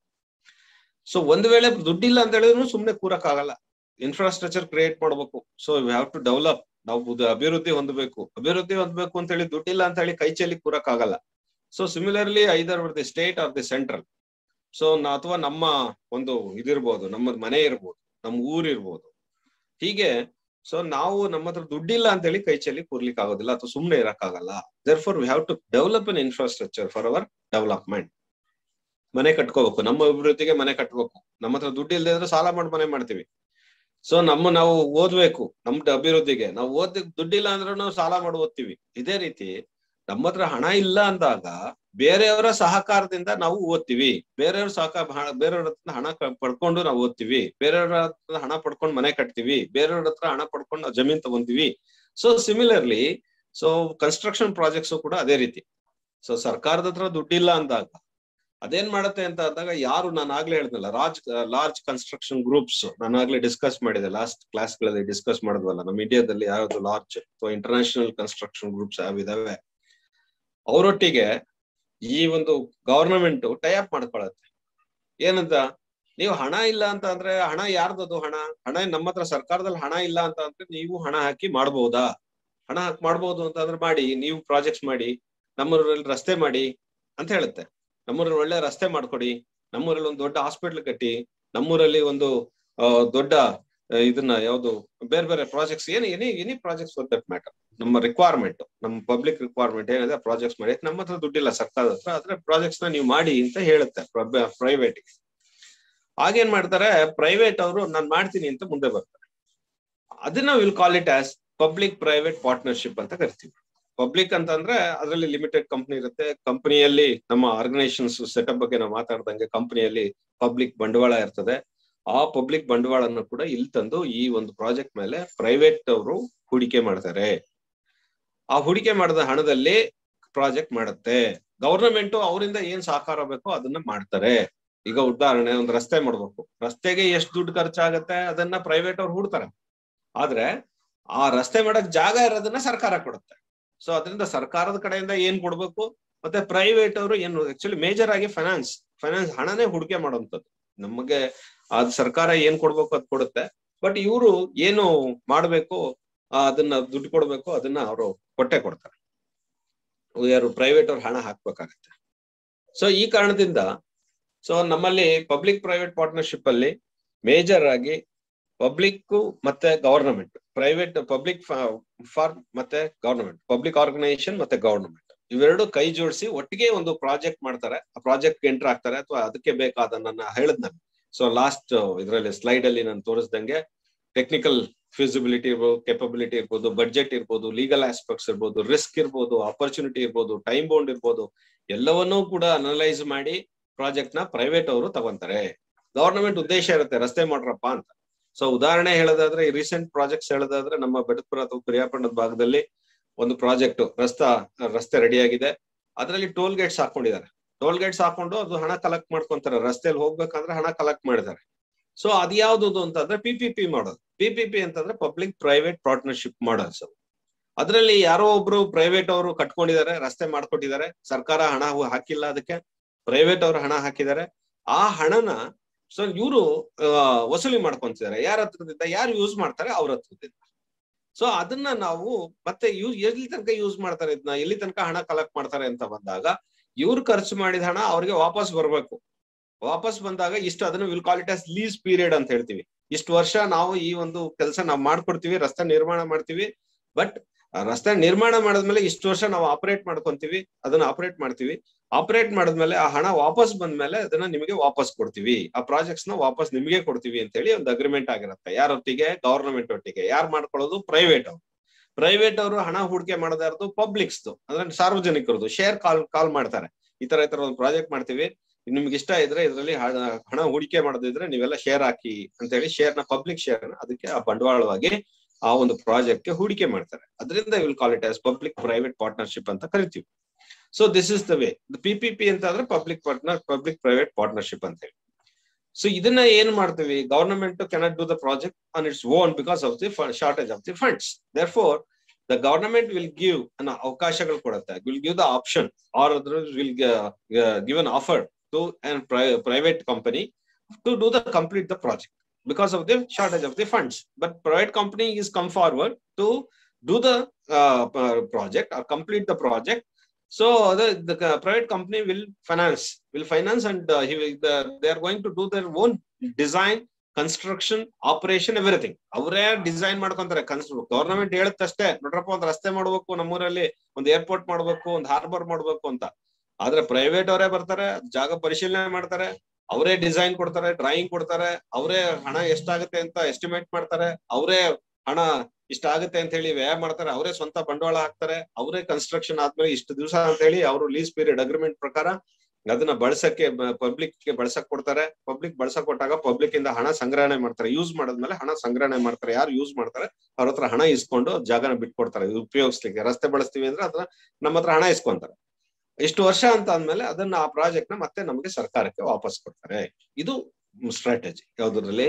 ಸೊ ಒಂದ್ ವೇಳೆ ದುಡ್ಡಿಲ್ಲ ಅಂತ ಹೇಳಿದ್ರು ಸುಮ್ನೆ ಕೂರಕ್ ಆಗಲ್ಲ ಇನ್ಫ್ರಾಸ್ಟ್ರಕ್ಚರ್ ಕ್ರಿಯೇಟ್ ಮಾಡ್ಬೇಕು so we have to develop ನಾವು ಅಭಿವೃದ್ಧಿ ಹೊಂದಬೇಕು ಅಭಿವೃದ್ಧಿ ಹೊಂದಬೇಕು ಅಂತ ಹೇಳಿ ದುಡ್ಡಿಲ್ಲ ಅಂತ ಹೇಳಿ ಕೈ ಚೆಲ್ಲಿ ಕೂರಕ್ ಆಗಲ್ಲ so similarly either the state or the central so ಅಥವಾ ನಮ್ಮ ಒಂದು ಇದಿರ್ಬೋದು ನಮ್ಮ ಮನೆ ಇರ್ಬೋದು ನಮ್ಮ ಊರ್ ಇರ್ಬೋದು ಹೀಗೆ ಸೊ ನಾವು ನಮ್ಮ ಹತ್ರ ದುಡ್ಡಿಲ್ಲ ಅಂತ ಹೇಳಿ ಕೈ ಚೆಲ್ಲಿ ಕೂರ್ಲಿಕ್ಕೆ ಆಗೋದಿಲ್ಲ ಅಥವಾ ಸುಮ್ನೆ ಇರಕ್ಕಾಗಲ್ಲ therefore we have to develop an infrastructure for our development ಮನೆ ಕಟ್ಕೋಬೇಕು ನಮ್ಮ ಅಭಿವೃದ್ಧಿಗೆ ಮನೆ ಕಟ್ಬೇಕು ನಮ್ಮ ಹತ್ರ ದುಡ್ಡು ಇಲ್ಲದೆ ಇದ್ರೆ ಸಾಲ ಮಾಡಿ ಮನೆ ಮಾಡ್ತೀವಿ ಸೊ ನಮ್ಮ ನಾವು ಓದ್ಬೇಕು ನಮ್ದು ಅಭಿವೃದ್ಧಿಗೆ ನಾವು ಓದ್ ದುಡ್ಡಿಲ್ಲ ಅಂದ್ರೆ ನಾವು ಸಾಲ ಮಾಡಿ ಓದ್ತೀವಿ ಇದೇ ರೀತಿ ನಮ್ಮ ಹತ್ರ ಹಣ ಇಲ್ಲ ಅಂದಾಗ ಬೇರೆಯವರ ಸಹಕಾರದಿಂದ ನಾವು ಓದ್ತೀವಿ ಬೇರೆಯವ್ರ ಸಹಕಾರ ಬೇರೆಯವ್ರ ಹತ್ರ ಹಣ ಪಡ್ಕೊಂಡು ನಾವು ಓದ್ತೀವಿ ಬೇರೆಯವ್ರ ಹತ್ರ ಹಣ ಪಡ್ಕೊಂಡು ಮನೆ ಕಟ್ತೀವಿ ಬೇರೆಯವ್ರ ಹತ್ರ ಹಣ ಪಡ್ಕೊಂಡು ನಾವು ಜಮೀನ್ ತಗೊಂತೀವಿ so similarly so construction projects ಕೂಡ ಅದೇ ರೀತಿ ಸೊ ಸರ್ಕಾರದ ಹತ್ರ ದುಡ್ಡಿಲ್ಲ ಅಂದಾಗ ಅದೇನ್ ಮಾಡುತ್ತೆ ಅಂತ ಅಂದಾಗ ಯಾರು ನಾನು ಆಗ್ಲೇ ಹೇಳಿದ್ನಲ್ಲ ರಾಜ್ ಲಾರ್ಜ್ ಕನ್ಸ್ಟ್ರಕ್ಷನ್ ಗ್ರೂಪ್ಸ್ ನಾನು ಆಗ್ಲೇ ಡಿಸ್ಕಸ್ ಮಾಡಿದೆ ಲಾಸ್ಟ್ ಕ್ಲಾಸ್ ಗಳಲ್ಲಿ ಡಿಸ್ಕಸ್ ಮಾಡಿದ್ವಲ್ಲ ನಮ್ಮ ಇಂಡಿಯಾದಲ್ಲಿ ಯಾವ್ದು ಲಾರ್ಜ್ ಅಥವಾ ಇಂಟರ್ನ್ಯಾಷನಲ್ ಕನ್ಸ್ಟ್ರಕ್ಷನ್ ಗ್ರೂಪ್ಸ್ ಯಾವಿದಾವೆ ಅವರೊಟ್ಟಿಗೆ ಈ ಒಂದು ಗವರ್ನಮೆಂಟ್ ಟೈಅಪ್ ಮಾಡ್ಕೊಳತ್ತೆ ಏನಂತ ನೀವು ಹಣ ಇಲ್ಲ ಅಂತ ಅಂದ್ರೆ ಹಣ ಯಾರ್ದದು ಹಣ ಹಣ ನಮ್ಮ ಹತ್ರ ಸರ್ಕಾರದಲ್ಲಿ ಹಣ ಇಲ್ಲ ಅಂತ ಅಂದ್ರೆ ನೀವು ಹಣ ಹಾಕಿ ಮಾಡ್ಬೋದಾ ಹಣ ಹಾಕಿ ಮಾಡ್ಬೋದು ಅಂತ ಅಂದ್ರೆ ಮಾಡಿ ನೀವು ಪ್ರಾಜೆಕ್ಟ್ಸ್ ಮಾಡಿ ನಮ್ಮೂರಲ್ಲಿ ರಸ್ತೆ ಮಾಡಿ ಅಂತ ಹೇಳುತ್ತೆ ನಮ್ಮೂರಲ್ಲಿ ಒಳ್ಳೆ ರಸ್ತೆ ಮಾಡ್ಕೊಡಿ ನಮ್ಮೂರಲ್ಲಿ ಒಂದು ದೊಡ್ಡ ಹಾಸ್ಪಿಟ್ಲ್ ಕಟ್ಟಿ ನಮ್ಮೂರಲ್ಲಿ ಒಂದು ದೊಡ್ಡ ಇದನ್ನ ಯಾವ್ದು ಬೇರೆ ಬೇರೆ projects any any any projects for that matter ನಮ್ಮ ರಿಕ್ವೈರ್ಮೆಂಟ್ ನಮ್ಮ ಪಬ್ಲಿಕ್ ರಿಕ್ವೈರ್ಮೆಂಟ್ ಏನಿದೆ ಪ್ರಾಜೆಕ್ಟ್ಸ್ ಮಾಡಿ ನಮ್ಮ ಹತ್ರ ದುಡ್ಡಿಲ್ಲ ಸರ್ಕಾರದ ಹತ್ರ ಆದ್ರೆ ಪ್ರಾಜೆಕ್ಟ್ಸ್ ನ ನೀವು ಮಾಡಿ ಅಂತ ಹೇಳುತ್ತೆ ಪ್ರೈವೇಟ್ ಆಗೇನ್ ಮಾಡ್ತಾರೆ ಪ್ರೈವೇಟ್ ಅವರು ನಾನು ಮಾಡ್ತೀನಿ ಅಂತ ಮುಂದೆ ಬರ್ತಾರೆ ಅದನ್ನ will call it as public private partnership ಅಂತ ಕರಿತೀವಿ ಪಬ್ಲಿಕ್ ಅಂತಂದ್ರೆ ಅದರಲ್ಲಿ ಲಿಮಿಟೆಡ್ ಕಂಪನಿ ಇರುತ್ತೆ ಕಂಪನಿಯಲ್ಲಿ ನಮ್ಮ ಆರ್ಗನೈಸೇಷನ್ಸ್ ಸೆಟಪ್ ಬಗ್ಗೆ ನಾವು ಮಾತಾಡ್ದಂಗೆ ಕಂಪನಿಯಲ್ಲಿ ಪಬ್ಲಿಕ್ ಬಂಡವಾಳ ಇರ್ತದೆ ಆ ಪಬ್ಲಿಕ್ ಬಂಡವಾಳನ್ನು ಕೂಡ ಇಲ್ಲಿ ತಂದು ಈ ಒಂದು ಪ್ರಾಜೆಕ್ಟ್ ಮೇಲೆ ಪ್ರೈವೇಟ್ ಅವರು ಹೂಡಿಕೆ ಮಾಡ್ತಾರೆ ಆ ಹೂಡಿಕೆ ಮಾಡಿದ ಹಣದಲ್ಲಿ ಪ್ರಾಜೆಕ್ಟ್ ಮಾಡುತ್ತೆ ಗವರ್ನಮೆಂಟ್ ಅವರಿಂದ ಏನ್ ಸಹಕಾರ ಬೇಕೋ ಅದನ್ನ ಮಾಡ್ತಾರೆ ಈಗ ಉದಾಹರಣೆ ಒಂದು ರಸ್ತೆ ಮಾಡ್ಬೇಕು ರಸ್ತೆಗೆ ಎಷ್ಟು ದುಡ್ಡು ಖರ್ಚಾಗತ್ತೆ ಅದನ್ನ ಪ್ರೈವೇಟ್ ಅವ್ರು ಹೂಡ್ತಾರೆ ಆದ್ರೆ ಆ ರಸ್ತೆ ಮಾಡಕ್ ಜಾಗ ಇರೋದನ್ನ ಸರ್ಕಾರ ಕೊಡುತ್ತೆ ಸೊ ಅದರಿಂದ ಸರ್ಕಾರದ ಕಡೆಯಿಂದ ಏನ್ ಕೊಡ್ಬೇಕು ಮತ್ತೆ ಪ್ರೈವೇಟ್ ಅವರು ಏನು ಆಕ್ಚುಲಿ ಮೇಜರ್ ಆಗಿ ಫೈನಾನ್ಸ್ ಫೈನಾನ್ಸ್ ಹಣನೇ ಹೂಡಿಕೆ ಮಾಡುವಂತದ್ದು ನಮಗೆ ಅದ್ ಸರ್ಕಾರ ಏನ್ ಕೊಡ್ಬೇಕು ಅದ್ ಕೊಡುತ್ತೆ ಬಟ್ ಇವರು ಏನು ಮಾಡ್ಬೇಕು ಅದನ್ನ ದುಡ್ಡು ಕೊಡ್ಬೇಕು ಅದನ್ನ ಅವರು ಕೊಟ್ಟೆ ಕೊಡ್ತಾರೆ ಯಾರು ಪ್ರೈವೇಟ್ ಅವ್ರು ಹಣ ಹಾಕ್ಬೇಕಾಗತ್ತೆ ಸೊ ಈ ಕಾರಣದಿಂದ ಸೊ ನಮ್ಮಲ್ಲಿ ಪಬ್ಲಿಕ್ ಪ್ರೈವೇಟ್ ಪಾರ್ಟ್ನರ್ಶಿಪ್ ಅಲ್ಲಿ ಮೇಜರ್ ಆಗಿ ಪಬ್ಲಿಕ್ ಮತ್ತೆ ಗವರ್ನಮೆಂಟ್ ಪ್ರೈವೇಟ್ ಪಬ್ಲಿಕ್ ಫಾರ್ಮ್ ಮತ್ತೆ ಗವರ್ನಮೆಂಟ್ ಪಬ್ಲಿಕ್ ಆರ್ಗನೈಸೇಷನ್ ಮತ್ತೆ ಗವರ್ನಮೆಂಟ್ ಇವೆರಡು ಕೈ ಜೋಡಿಸಿ ಒಟ್ಟಿಗೆ ಒಂದು ಪ್ರಾಜೆಕ್ಟ್ ಮಾಡ್ತಾರೆ ಆ ಪ್ರಾಜೆಕ್ಟ್ ಎಂಟರ್ ಆಗ್ತಾರೆ ಅಥವಾ ಅದಕ್ಕೆ ಬೇಕಾದ ನನ್ನ ಹೇಳಿದ್ ನಾನು ಸೊ ಲಾಸ್ಟ್ ಇದರಲ್ಲಿ ಸ್ಲೈಡ್ ಅಲ್ಲಿ ನಾನು ತೋರಿಸ್ದಂಗೆ ಟೆಕ್ನಿಕಲ್ ಫಿಸಿಬಿಲಿಟಿ ಇರ್ಬೋದು ಕೆಪಬಿಲಿಟಿ ಇರ್ಬೋದು ಬಡ್ಜೆಟ್ ಇರ್ಬೋದು ಲೀಗಲ್ ಆಸ್ಪೆಕ್ಟ್ಸ್ ಇರ್ಬೋದು ರಿಸ್ಕ್ ಇರ್ಬೋದು ಆಪರ್ಚುನಿಟಿ ಇರ್ಬೋದು ಟೈಮ್ ಬೌಂಡ್ ಇರ್ಬೋದು ಎಲ್ಲವನ್ನೂ ಕೂಡ ಅನಲೈಸ್ ಮಾಡಿ ಪ್ರಾಜೆಕ್ಟ್ ನ ಪ್ರೈವೇಟ್ ಅವರು ತಗೊಂತಾರೆ ಗವರ್ನಮೆಂಟ್ ಉದ್ದೇಶ ಇರುತ್ತೆ ರಸ್ತೆ ಮಾಡ್ರಪ್ಪ ಅಂತ ಸೊ ಉದಾಹರಣೆ ಹೇಳೋದಾದ್ರೆ ರೀಸೆಂಟ್ ಪ್ರಾಜೆಕ್ಟ್ಸ್ ಹೇಳೋದಾದ್ರೆ ನಮ್ಮ ಬೆಡಪುರ ಅಥವಾ ಪ್ರಿಯಾಪಣ್ಣದ ಭಾಗದಲ್ಲಿ ಒಂದು ಪ್ರಾಜೆಕ್ಟ್ ರಸ್ತಾ ರಸ್ತೆ ರೆಡಿ ಆಗಿದೆ ಅದರಲ್ಲಿ ಟೋಲ್ ಗೇಟ್ಸ್ ಹಾಕೊಂಡಿದ್ದಾರೆ ಟೋಲ್ ಗೇಟ್ಸ್ ಹಾಕೊಂಡು ಅದು ಹಣ ಕಲೆಕ್ಟ್ ಮಾಡ್ಕೊಂತಾರೆ ರಸ್ತೆಯಲ್ಲಿ ಹೋಗ್ಬೇಕಂದ್ರೆ ಹಣ ಕಲೆಕ್ಟ್ ಮಾಡಿದ್ದಾರೆ ಸೊ ಅದ್ ಯಾವ್ದು ಅಂತಂದ್ರೆ ಪಿ ಪಿ ಪಿ ಮಾಡೋದು ಪಿ ಪಿ ಪಿ ಅಂತಂದ್ರೆ ಪಬ್ಲಿಕ್ ಪ್ರೈವೇಟ್ ಪಾರ್ಟ್ನರ್ಶಿಪ್ ಮಾಡೋದು ಅದರಲ್ಲಿ ಯಾರೋ ಒಬ್ರು ಪ್ರೈವೇಟ್ ಅವರು ಕಟ್ಕೊಂಡಿದ್ದಾರೆ ರಸ್ತೆ ಮಾಡ್ಕೊಟ್ಟಿದ್ದಾರೆ ಸರ್ಕಾರ ಹಣ ಹಾಕಿಲ್ಲ ಅದಕ್ಕೆ ಪ್ರೈವೇಟ್ ಅವರು ಹಣ ಹಾಕಿದ್ದಾರೆ ಆ ಹಣನ ಸೊ ಇವರು ವಸೂಲಿ ಮಾಡ್ಕೊಂತಿದ್ದಾರೆ ಯಾರ ಹತ್ರದಿಂದ ಯಾರು ಯೂಸ್ ಮಾಡ್ತಾರೆ ಅವ್ರ ಹತ್ರದಿಂದ ಸೊ ಅದನ್ನ ನಾವು ಮತ್ತೆ ಯೂಸ್ ಎಲ್ಲಿ ತನಕ ಯೂಸ್ ಮಾಡ್ತಾರೆ ಇದನ್ನ ಎಲ್ಲಿ ತನಕ ಹಣ ಕಲೆಕ್ಟ್ ಮಾಡ್ತಾರೆ ಅಂತ ಬಂದಾಗ ಇವ್ರು ಖರ್ಚು ಮಾಡಿದ ಹಣ ಅವ್ರಿಗೆ ವಾಪಸ್ ಬರ್ಬೇಕು ವಾಪಸ್ ಬಂದಾಗ ಇಷ್ಟು ಅದನ್ನ will call it as lease period ಅಂತ ಹೇಳ್ತೀವಿ ಇಷ್ಟು ವರ್ಷ ನಾವು ಈ ಒಂದು ಕೆಲಸ ನಾವು ಮಾಡ್ಕೊಡ್ತೀವಿ ರಸ್ತೆ ನಿರ್ಮಾಣ ಮಾಡ್ತೀವಿ ಬಟ್ ರಸ್ತೆ ನಿರ್ಮಾಣ ಮಾಡಿದ್ಮೇಲೆ ಇಷ್ಟು ವರ್ಷ ನಾವು ಆಪರೇಟ್ ಮಾಡ್ಕೊಂತೀವಿ ಅದನ್ನ ಆಪರೇಟ್ ಮಾಡ್ತೀವಿ ಆಪರೇಟ್ ಮಾಡಿದ್ಮೇಲೆ ಆ ಹಣ ವಾಪಸ್ ಬಂದ್ಮೇಲೆ ಅದನ್ನ ನಿಮಗೆ ವಾಪಸ್ ಕೊಡ್ತೀವಿ ಆ ಪ್ರಾಜೆಕ್ಟ್ಸ್ ನ ವಾಪಸ್ ನಿಮಗೆ ಕೊಡ್ತೀವಿ ಅಂತ ಹೇಳಿ ಒಂದು ಅಗ್ರಿಮೆಂಟ್ ಆಗಿರುತ್ತೆ ಯಾರೊಟ್ಟಿಗೆ ಗವರ್ನಮೆಂಟ್ ಒಟ್ಟಿಗೆ ಯಾರು ಮಾಡ್ಕೊಳ್ಳೋದು ಪ್ರೈವೇಟ್ ಅವ್ರು ಪ್ರೈವೇಟ್ ಅವರು ಹಣ ಹೂಡಿಕೆ ಮಾಡೋದಾರ್ದು ಪಬ್ಲಿಕ್ಸ್ ಅಂದ್ರೆ ಸಾರ್ವಜನಿಕರದು ಶೇರ್ ಕಾಲ್ ಕಾಲ್ ಮಾಡ್ತಾರೆ ಈ ತರ ಈ ತರ ಒಂದು ಪ್ರಾಜೆಕ್ಟ್ ಮಾಡ್ತೀವಿ ನಿಮ್ಗೆ ಇಷ್ಟ ಇದ್ರೆ ಇದರಲ್ಲಿ ಹಣ ಹೂಡಿಕೆ ಮಾಡೋದಿದ್ರೆ ನೀವೆಲ್ಲ ಶೇರ್ ಹಾಕಿ ಅಂತ ಹೇಳಿ ಶೇರ್ ನ ಪಬ್ಲಿಕ್ ಶೇರ್ ಅದಕ್ಕೆ ಆ ಬಂಡವಾಳವಾಗಿ ಆ ಒಂದು ಪ್ರಾಜೆಕ್ಟ್ ಗೆ ಹೂಡಿಕೆ ಮಾಡ್ತಾರೆ ಅದರಿಂದ will call it as public private partnership ಅಂತ ಕರಿತೀವಿ so this is the way P P P ಅಂತ ಅಂದ್ರೆ public partner public private partnership ಅಂತ ಹೇಳಿ ಸೊ ಇದನ್ನ ಏನ್ ಮಾಡ್ತೀವಿ government cannot do the project on its own because of the shortage of the funds therefore the government will give ಅನ್ನೋ ಅವಕಾಶಗಳು ಕೊಡುತ್ತೆ will give the option or ಅದ್ರ will give an offer to and private company to do the complete the project because of the shortage of the funds. But private company is come forward to do the uh, project or complete the project. So the, the private company will finance, will finance, and uh, he will, the, they are going to do their own design, construction, operation, everything. ಅವರೇ design ಮಾಡ್ಕೊಂತಾರೆ ಕನ್ಸ್ government ಹೇಳುತ್ತಷ್ಟೇ ನೋಡ್ರಪ್ಪ ಒಂದು ರಸ್ತೆ ಮಾಡ್ಬೇಕು ನಮ್ಮೂರಲ್ಲಿ ಒಂದು airport ಮಾಡ್ಬೇಕು ಒಂದು ಹಾರ್ಬರ್ ಮಾಡ್ಬೇಕು ಅಂತ ಆದ್ರೆ ಪ್ರೈವೇಟ್ ಅವರೇ ಬರ್ತಾರೆ ಜಾಗ ಪರಿಶೀಲನೆ ಮಾಡ್ತಾರೆ ಅವರೇ ಡಿಸೈನ್ ಕೊಡ್ತಾರೆ ಡ್ರಾಯಿಂಗ್ ಕೊಡ್ತಾರೆ ಅವರೇ ಹಣ ಎಷ್ಟಾಗುತ್ತೆ ಅಂತ ಎಸ್ಟಿಮೇಟ್ ಮಾಡ್ತಾರೆ ಅವರೇ ಹಣ ಇಷ್ಟ ಆಗುತ್ತೆ ಅಂತ ಹೇಳಿ ವ್ಯಯ ಮಾಡ್ತಾರೆ ಅವರೇ ಸ್ವಂತ ಬಂಡವಾಳ ಹಾಕ್ತಾರೆ ಅವರೇ ಕನ್ಸ್ಟ್ರಕ್ಷನ್ ಆದ್ಮೇಲೆ ಇಷ್ಟು ದಿವಸ ಅಂತ ಹೇಳಿ ಅವರು ಲೀಸ್ ಪೀರಿಯಡ್ ಅಗ್ರಿಮೆಂಟ್ ಪ್ರಕಾರ ಅದನ್ನ ಬಳಸಕ್ಕೆ ಪಬ್ಲಿಕ್ ಗೆ ಬಳಸಕ್ ಕೊಡ್ತಾರೆ ಪಬ್ಲಿಕ್ ಬಳಸಕ್ ಕೊಟ್ಟಾಗ ಪಬ್ಲಿಕ್ ಇಂದ ಹಣ ಸಂಗ್ರಹಣೆ ಮಾಡ್ತಾರೆ ಯೂಸ್ ಮಾಡಿದ್ಮೇಲೆ ಹಣ ಸಂಗ್ರಹಣೆ ಮಾಡ್ತಾರೆ ಯಾರು ಯೂಸ್ ಮಾಡ್ತಾರೆ ಅವ್ರ ಹತ್ರ ಹಣ ಇಸ್ಕೊಂಡು ಜಾಗನ ಬಿಟ್ಕೊಡ್ತಾರೆ ಉಪಯೋಗಿಸ್ಲಿಕ್ಕೆ ರಸ್ತೆ ಬಳಸ್ತೀವಿ ಅಂದ್ರೆ ಅದನ್ನ ನಮ್ಮ ಹತ್ರ ಹಣ ಇಸ್ಕೊಂತಾರೆ ಇಷ್ಟು ವರ್ಷ ಅಂತ ಅಂದ್ಮೇಲೆ ಅದನ್ನ ಆ ಪ್ರಾಜೆಕ್ಟ್ ನ ಮತ್ತೆ ನಮಗೆ ಸರ್ಕಾರಕ್ಕೆ ವಾಪಸ್ ಕೊಡ್ತಾರೆ ಇದು ಸ್ಟ್ರಾಟಜಿ ಯಾವ್ದ್ರಲ್ಲಿ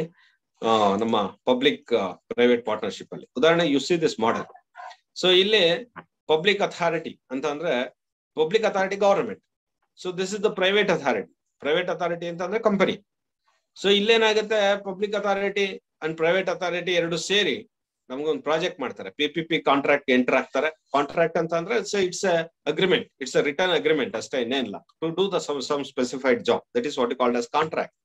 ನಮ್ಮ ಪಬ್ಲಿಕ್ ಪ್ರೈವೇಟ್ ಪಾರ್ಟ್ನರ್ಶಿಪ್ ಅಲ್ಲಿ ಉದಾಹರಣೆ you see this model so ಇಲ್ಲಿ ಪಬ್ಲಿಕ್ ಅಥಾರಿಟಿ ಅಂತ ಅಂದ್ರೆ public authority government so this is the private authority private authority ಅಂತ ಅಂದ್ರೆ ಕಂಪನಿ ಸೊ ಇಲ್ಲೇನಾಗುತ್ತೆ public authority and private authority ಎರಡು ಸೇರಿ ನಮ್ಗೊಂದು ಪ್ರಾಜೆಕ್ಟ್ ಮಾಡ್ತಾರೆ P P P contract enter ಆಗ್ತಾರೆ ಕಾಂಟ್ರಾಕ್ಟ್ ಅಂತ ಅಂದ್ರೆ it's agreement it's a return agreement ಅಷ್ಟೇ ಇನ್ನೇನಿಲ್ಲ to do the some specified job that is what called as contract